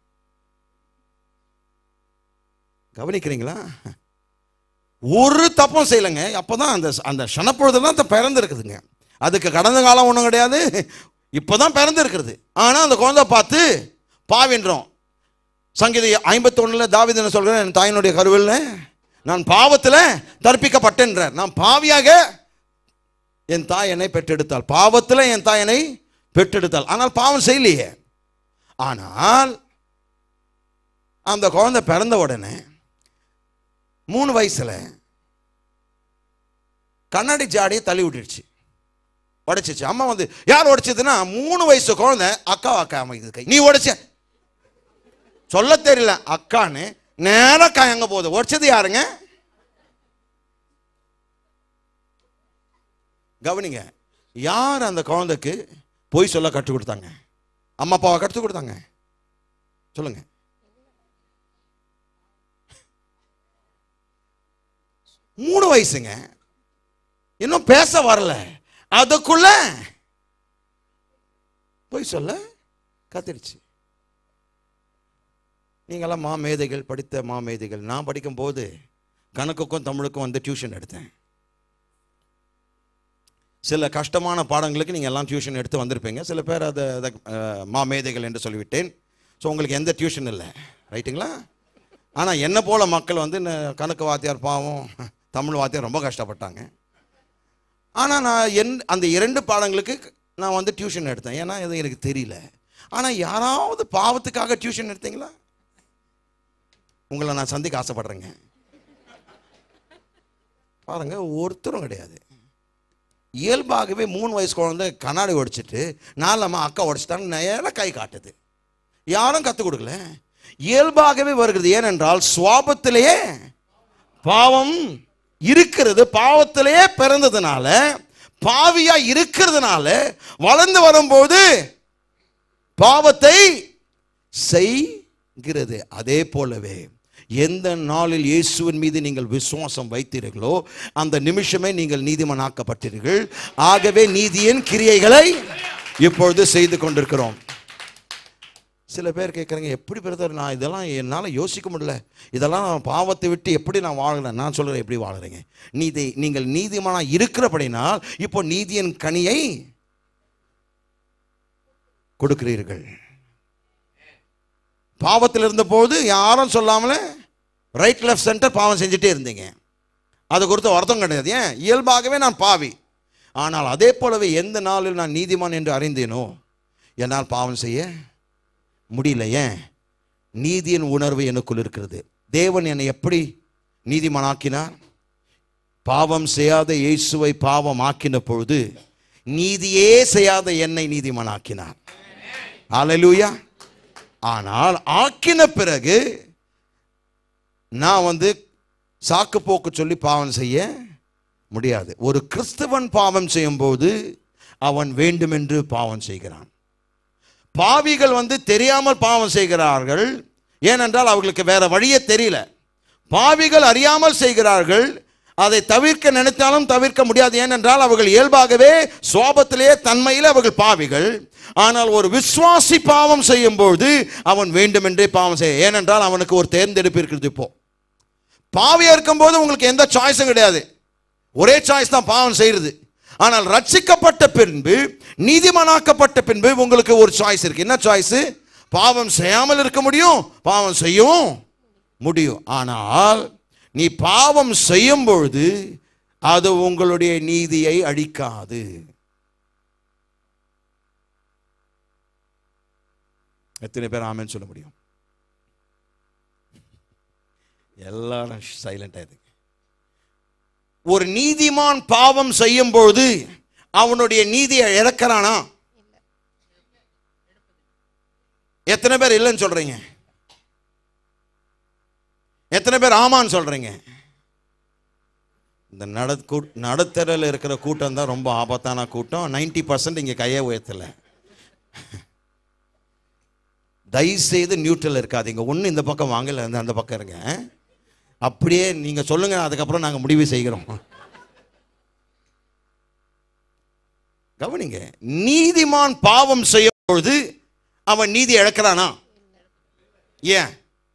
கவனிக்கிறீங்களா ஒரு தப்பும் செய்யலைங்க அப்பதான் அந்த அந்த சனப்பொழுதுலாம் தான் பிறந்து இருக்குதுங்க அதுக்கு கடந்த காலம் ஒன்றும் கிடையாது இப்போதான் பிறந்து இருக்கிறது ஆனால் அந்த குழந்தை பார்த்து பாவின்றோம் சங்கீத ஐம்பத்தொன்னுல தாவீது என்ன சொல்கிறேன் என் தாயினுடைய கருவில் நான் பாவத்தில் தற்பிக்கப்பட்டேன்றார் நான் பாவியாக என் தாய் என்னை பெற்றெடுத்தாள் பாவத்தில் என் தாய் என்னை பெற்றெடுத்தாள் ஆனால் பாவம் செய்யலையே ஆனால் அந்த குழந்தை பிறந்த உடனே மூணு வயசுல கண்ணாடி ஜாடியை தள்ளி விட்டுடுச்சு உடைச்சிச்சு அம்மா வந்து யார் உடைச்சதுன்னா மூணு வயசு குழந்தை அக்கா அக்கா அமைக்குது கை நீ உடைச்ச சொல்ல தெரியல அக்கான்னு நேரா அக்கா எங்க போகுது உடைச்சது யாருங்க கவனிங்க யார் அந்த குழந்தைக்கு பொய் சொல்ல கற்றுக் கொடுத்தாங்க அம்மா அப்பாவை கற்றுக் கொடுத்தாங்க சொல்லுங்க மூணு வயசுங்க இன்னும் பேச வரல அதுக்குள்ள போய் சொல்ல கத்திருச்சு நீங்களாம் மாமேதைகள் படித்த மாமேதைகள் நான் படிக்கும்போது கணக்குக்கும் தமிழுக்கும் வந்து டியூஷன் எடுத்தேன் சில கஷ்டமான பாடங்களுக்கு நீங்கள் எல்லாம் டியூஷன் எடுத்து வந்திருப்பீங்க சில பேர் அதை அதை அஹ், மாமேதைகள் என்று சொல்லிவிட்டேன் ஸோ உங்களுக்கு எந்த டியூஷன் இல்லை ரைட்டுங்களா ஆனால் என்ன போல மக்கள் வந்து இந்த கணக்கு வாத்தியார் பாவம் தமிழ் வாத்தியார் ரொம்ப கஷ்டப்பட்டாங்க ஆனால் நான் என் அந்த இரண்டு பாடங்களுக்கு நான் வந்து டியூஷன் எடுத்தேன் ஏன்னா இது எனக்கு தெரியல ஆனால் யாராவது பாவத்துக்காக டியூஷன் எடுத்தீங்களா உங்களை நான் சந்திக்க ஆசைப்படுறேங்க பாருங்க ஒருத்தரும் கிடையாது இயல்பாகவே மூணு வயசு குழந்தை கண்ணாடி உடைச்சிட்டு நாலம்மா அக்கா உடைச்சிட்டாங்க நேராக கை காட்டுது யாரும் கற்றுக் கொடுக்கல இயல்பாகவே வருகிறது ஏனென்றால் சுவாபத்திலேயே பாவம் இருக்கிறது பாவத்திலேயே பிறந்ததுனால பாவியா இருக்கிறதுனால வளர்ந்து வரும்போது பாவத்தை செய்கிறது அதே போலவே எந்த நாளில் இயேசுவின் மீது நீங்கள் விசுவாசம் வைத்தீர்களோ அந்த நிமிஷமே நீங்கள் நீதிமனாக்கப்பட்டீர்கள் ஆகவே நீதியின் கிரியைகளை இப்பொழுது செய்து கொண்டிருக்கிறோம் சில பேர் கேட்குறாங்க எப்படி பிரதர் நான் இதெல்லாம் என்னால் யோசிக்க முடியல இதெல்லாம் நான் பாவத்தை விட்டு எப்படி நான் வாழறேன் நான் சொல்கிறேன் எப்படி வாழுறேங்க நீதி நீங்கள் நீதிமானாக இருக்கிறபடினால் இப்போ நீதியின் கனியை கொடுக்கிறீர்கள் பாவத்தில் இருந்தபோது யாரும் சொல்லாமலே ரைட் லெஃப்ட் சென்டர் பாவம் செஞ்சுட்டே இருந்தீங்க அது குறித்து வருத்தம் கிடையாது ஏன் இயல்பாகவே நான் பாவி ஆனால் அதே போலவே எந்த நாளில் நான் நீதிமான் என்று அறிந்தேனோ என்னால் பாவம் செய்ய முடியல ஏன் நீதியின் உணர்வு எனக்குள் இருக்கிறது தேவன் என்னை எப்படி நீதிமானாக்கினார் பாவம் செய்யாத இயேசுவை பாவம் ஆக்கின பொழுது நீதியே செய்யாத என்னை நீதிமானாக்கினார் ஹalleluya ஆனால் ஆக்கின பிறகு நான் வந்து சாக்கு போக்கு சொல்லி பாவம் செய்ய முடியாது ஒரு கிறிஸ்தவன் பாவம் செய்யும்போது அவன் வேண்டுமென்று பாவம் செய்கிறான் பாவிகள் வந்து தெரியாமல் பாவம் செய்கிறார்கள் ஏனென்றால் அவர்களுக்கு வேற வழியே தெரியல பாவிகள் அறியாமல் செய்கிறார்கள் அதை தவிர்க்க நினைத்தாலும் தவிர்க்க முடியாது ஏனென்றால் அவர்கள் இயல்பாகவே சுவாபத்திலேயே தன்மையில் அவர்கள் பாவிகள் ஆனால் ஒரு விசுவாசி பாவம் செய்யும்போது அவன் வேண்டுமென்றே பாவம் செய்ய ஏனென்றால் அவனுக்கு ஒரு தேர்ந்தெடுப்பு இருக்கிறது இப்போ பாவியா இருக்கும்போது உங்களுக்கு எந்த சாய்ஸும் கிடையாது ஒரே சாய்ஸ் தான் பாவம் செய்யறது ஆனால் ரட்சிக்கப்பட்ட பின்பு நீதிமானாக்கப்பட்ட பின்பு உங்களுக்கு ஒரு சாய்ஸ் இருக்கு என்ன சாய்ஸ் பாவம் செய்யாமல் இருக்க முடியும் பாவம் செய்யவும் முடியும் ஆனால் நீ பாவம் செய்யும் பொழுது அது உங்களுடைய நீதியை அழிக்காது எத்தனை பேர் ஆமென்னு சொல்ல முடியும் எல்லாரும் சைலண்ட் ஆயிடுங்க ஒரு நீதிமான் பாவம் செய்யும் பொழுது அவனுடைய நீதியை இழக்கிறானா எத்தனை பேர் இல்லைன்னு சொல்றீங்க எத்தனை பேர் ஆமான்னு சொல்றீங்க இந்த நட நடுத்தரில் இருக்கிற கூட்டம் தான் ரொம்ப ஆபத்தான கூட்டம் நைன்டி பர்சன்ட் இங்கே கையை உயர்த்தலை தயவுசெய்து நியூட்ரல் இருக்காதீங்க ஒன்று இந்த பக்கம் வாங்கல அந்த அந்த பக்கம் இருங்க அப்படியே நீங்கள் சொல்லுங்க அதுக்கப்புறம் நாங்கள் முடிவு செய்கிறோம் கவனிங்க நீதிமான் பாவம் செய்யும் பொழுது அவன் நீதி இழக்கிறானா ஏன்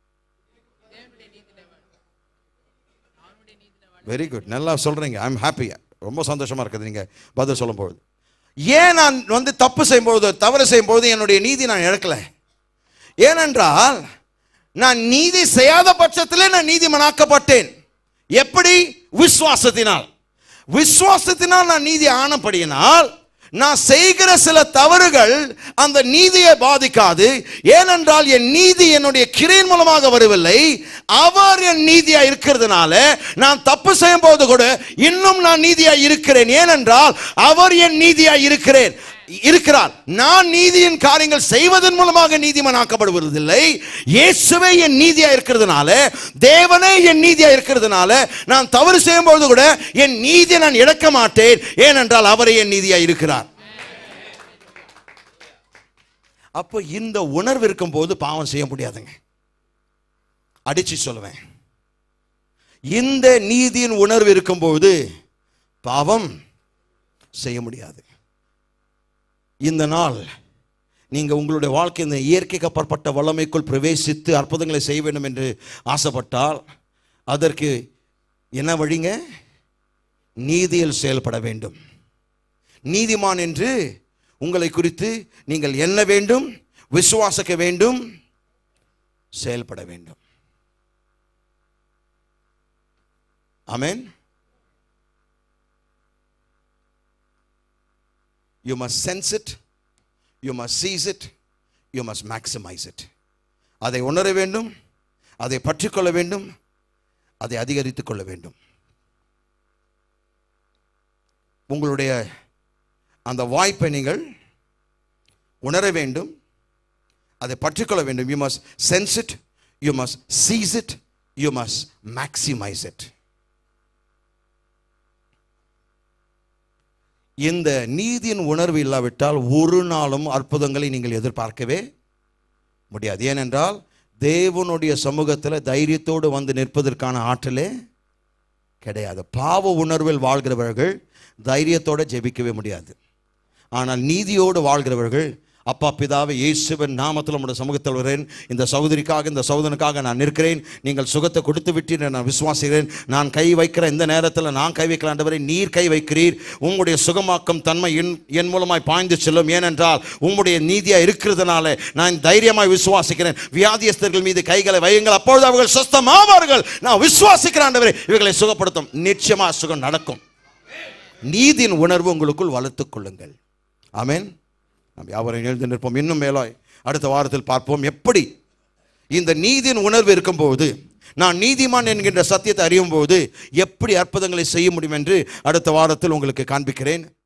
வெரி குட் நல்லா சொல்றீங்க ஐ எம் ஹாப்பி ரொம்ப சந்தோஷமா இருக்குது நீங்க பதில் சொல்லும்போது ஏன் நான் வந்து தப்பு செய்யும்போது தவறு செய்யும்போது என்னுடைய நீதி நான் இழக்கல ஏனென்றால் நான் நீதி செய்யாத பட்சத்தில் நான் நீதிமனாக்கப்பட்டேன் எப்படி விசுவாசத்தினால் விசுவாசத்தினால் நான் நீதி ஆனப்படியினால் நான் செய்கிற சில தவறுகள் அந்த நீதியை பாதிக்காது ஏனென்றால் என் நீதி என்னுடைய கிரையின் மூலமாக வரவில்லை அவர் என் நீதியா இருக்கிறதுனால நான் தப்பு செய்யும் போது கூட இன்னும் நான் நீதியா இருக்கிறேன் ஏனென்றால் அவர் என் நீதியா இருக்கிறேன் இருக்கிறார் நான் நீதியின் காரியங்கள் செய்வதன் மூலமாக நீதிமனாக்கப்படுவதில்லை இயேசுவே என் நீதியா இருக்கிறதுனால தேவனே என் நீதியா இருக்கிறதுனால நான் தவறு செய்யும்போது கூட என் நீதியை நான் இழக்க மாட்டேன் ஏனென்றால் அவரே என் நீதியா இருக்கிறார் அப்போ இந்த உணர்வு இருக்கும்போது பாவம் செய்ய முடியாதுங்க அடிச்சு சொல்லுவேன் இந்த நீதியின் உணர்வு இருக்கும்போது பாவம் செய்ய முடியாது இந்த நாள் நீங்க உங்களுடைய வாழ்க்கை இந்த இயற்கைக்கு அப்பாற்பட்ட வல்லமைக்குள் பிரவேசித்து அற்புதங்களை செய்ய வேண்டும் என்று ஆசைப்பட்டால் அதற்கு என்ன வழிங்க நீதியில் செயல்பட வேண்டும் நீதிமான் என்று உங்களை குறித்து நீங்கள் என்ன வேண்டும் விசுவாசிக்க வேண்டும் செயல்பட வேண்டும் ஆமென் You must sense it, you must seize it, you must maximize it. அதை உணர வேண்டும் அதை பற்றிக்கொள்ள வேண்டும் அதை அதிகரித்துக் கொள்ள வேண்டும் உங்களுடைய அந்த வாய்ப்பை நீங்கள் உணர வேண்டும் அதை பற்றிக்கொள்ள வேண்டும் you must sense it you must seize it you must maximise it இந்த நீதியின் உணர்வு இல்லாவிட்டால் ஒரு நாளும் அற்புதங்களை நீங்கள் எதிர்பார்க்கவே முடியாது ஏனென்றால் தேவனுடைய சமூகத்தில் தைரியத்தோடு வந்து நிற்பதற்கான ஆற்றலே கிடையாது பாவ உணர்வில் வாழ்கிறவர்கள் தைரியத்தோட ஜெபிக்கவே முடியாது ஆனால் நீதியோடு வாழ்கிறவர்கள் அப்பா பிதாவை இயேசுவின் நாமத்தில் உம்முடைய சமூகத்தில் வருகிறேன் இந்த சகோதரிக்காக இந்த சகோதரனுக்காக நான் நிற்கிறேன் நீங்கள் சுகத்தை கொடுத்து விட்டீர் நான் விசுவாசிக்கிறேன் நான் கை வைக்கிற இந்த நேரத்தில் நான் கை வைக்கல ஆண்டவரே நீர் கை வைக்கிறீர் உங்களுடைய சுகமாக்கும் தன்மை என் என் மூலமாய் பாய்ந்து செல்லும் ஏனென்றால் உங்களுடைய நீதியாக இருக்கிறதுனால நான் தைரியமாய் விசுவாசிக்கிறேன் வியாதியஸ்தர்கள் மீது கைகளை வையுங்கள் அப்பொழுது அவர்கள் சொஸ்தமாவார்கள் நான் விசுவாசிக்கிறேன் ஆண்டவரே இவர்களை சுகப்படுத்தும் நிச்சயமாக சுகம் நடக்கும் நீதியின் உணர்வு உங்களுக்குள் வளர்த்துக் கொள்ளுங்கள் ஆமென் நாம் யாவரையும் எழுந்து நிற்போம் இன்னும் மேலாய் அடுத்த வாரத்தில் பார்ப்போம் எப்படி இந்த நீதியின் உணர்வு இருக்கும்போது நான் நீதிமான் என்கின்ற சத்தியத்தை அறியும் போது எப்படி அற்புதங்களை செய்ய முடியும் என்று அடுத்த வாரத்தில் உங்களுக்கு காண்பிக்கிறேன்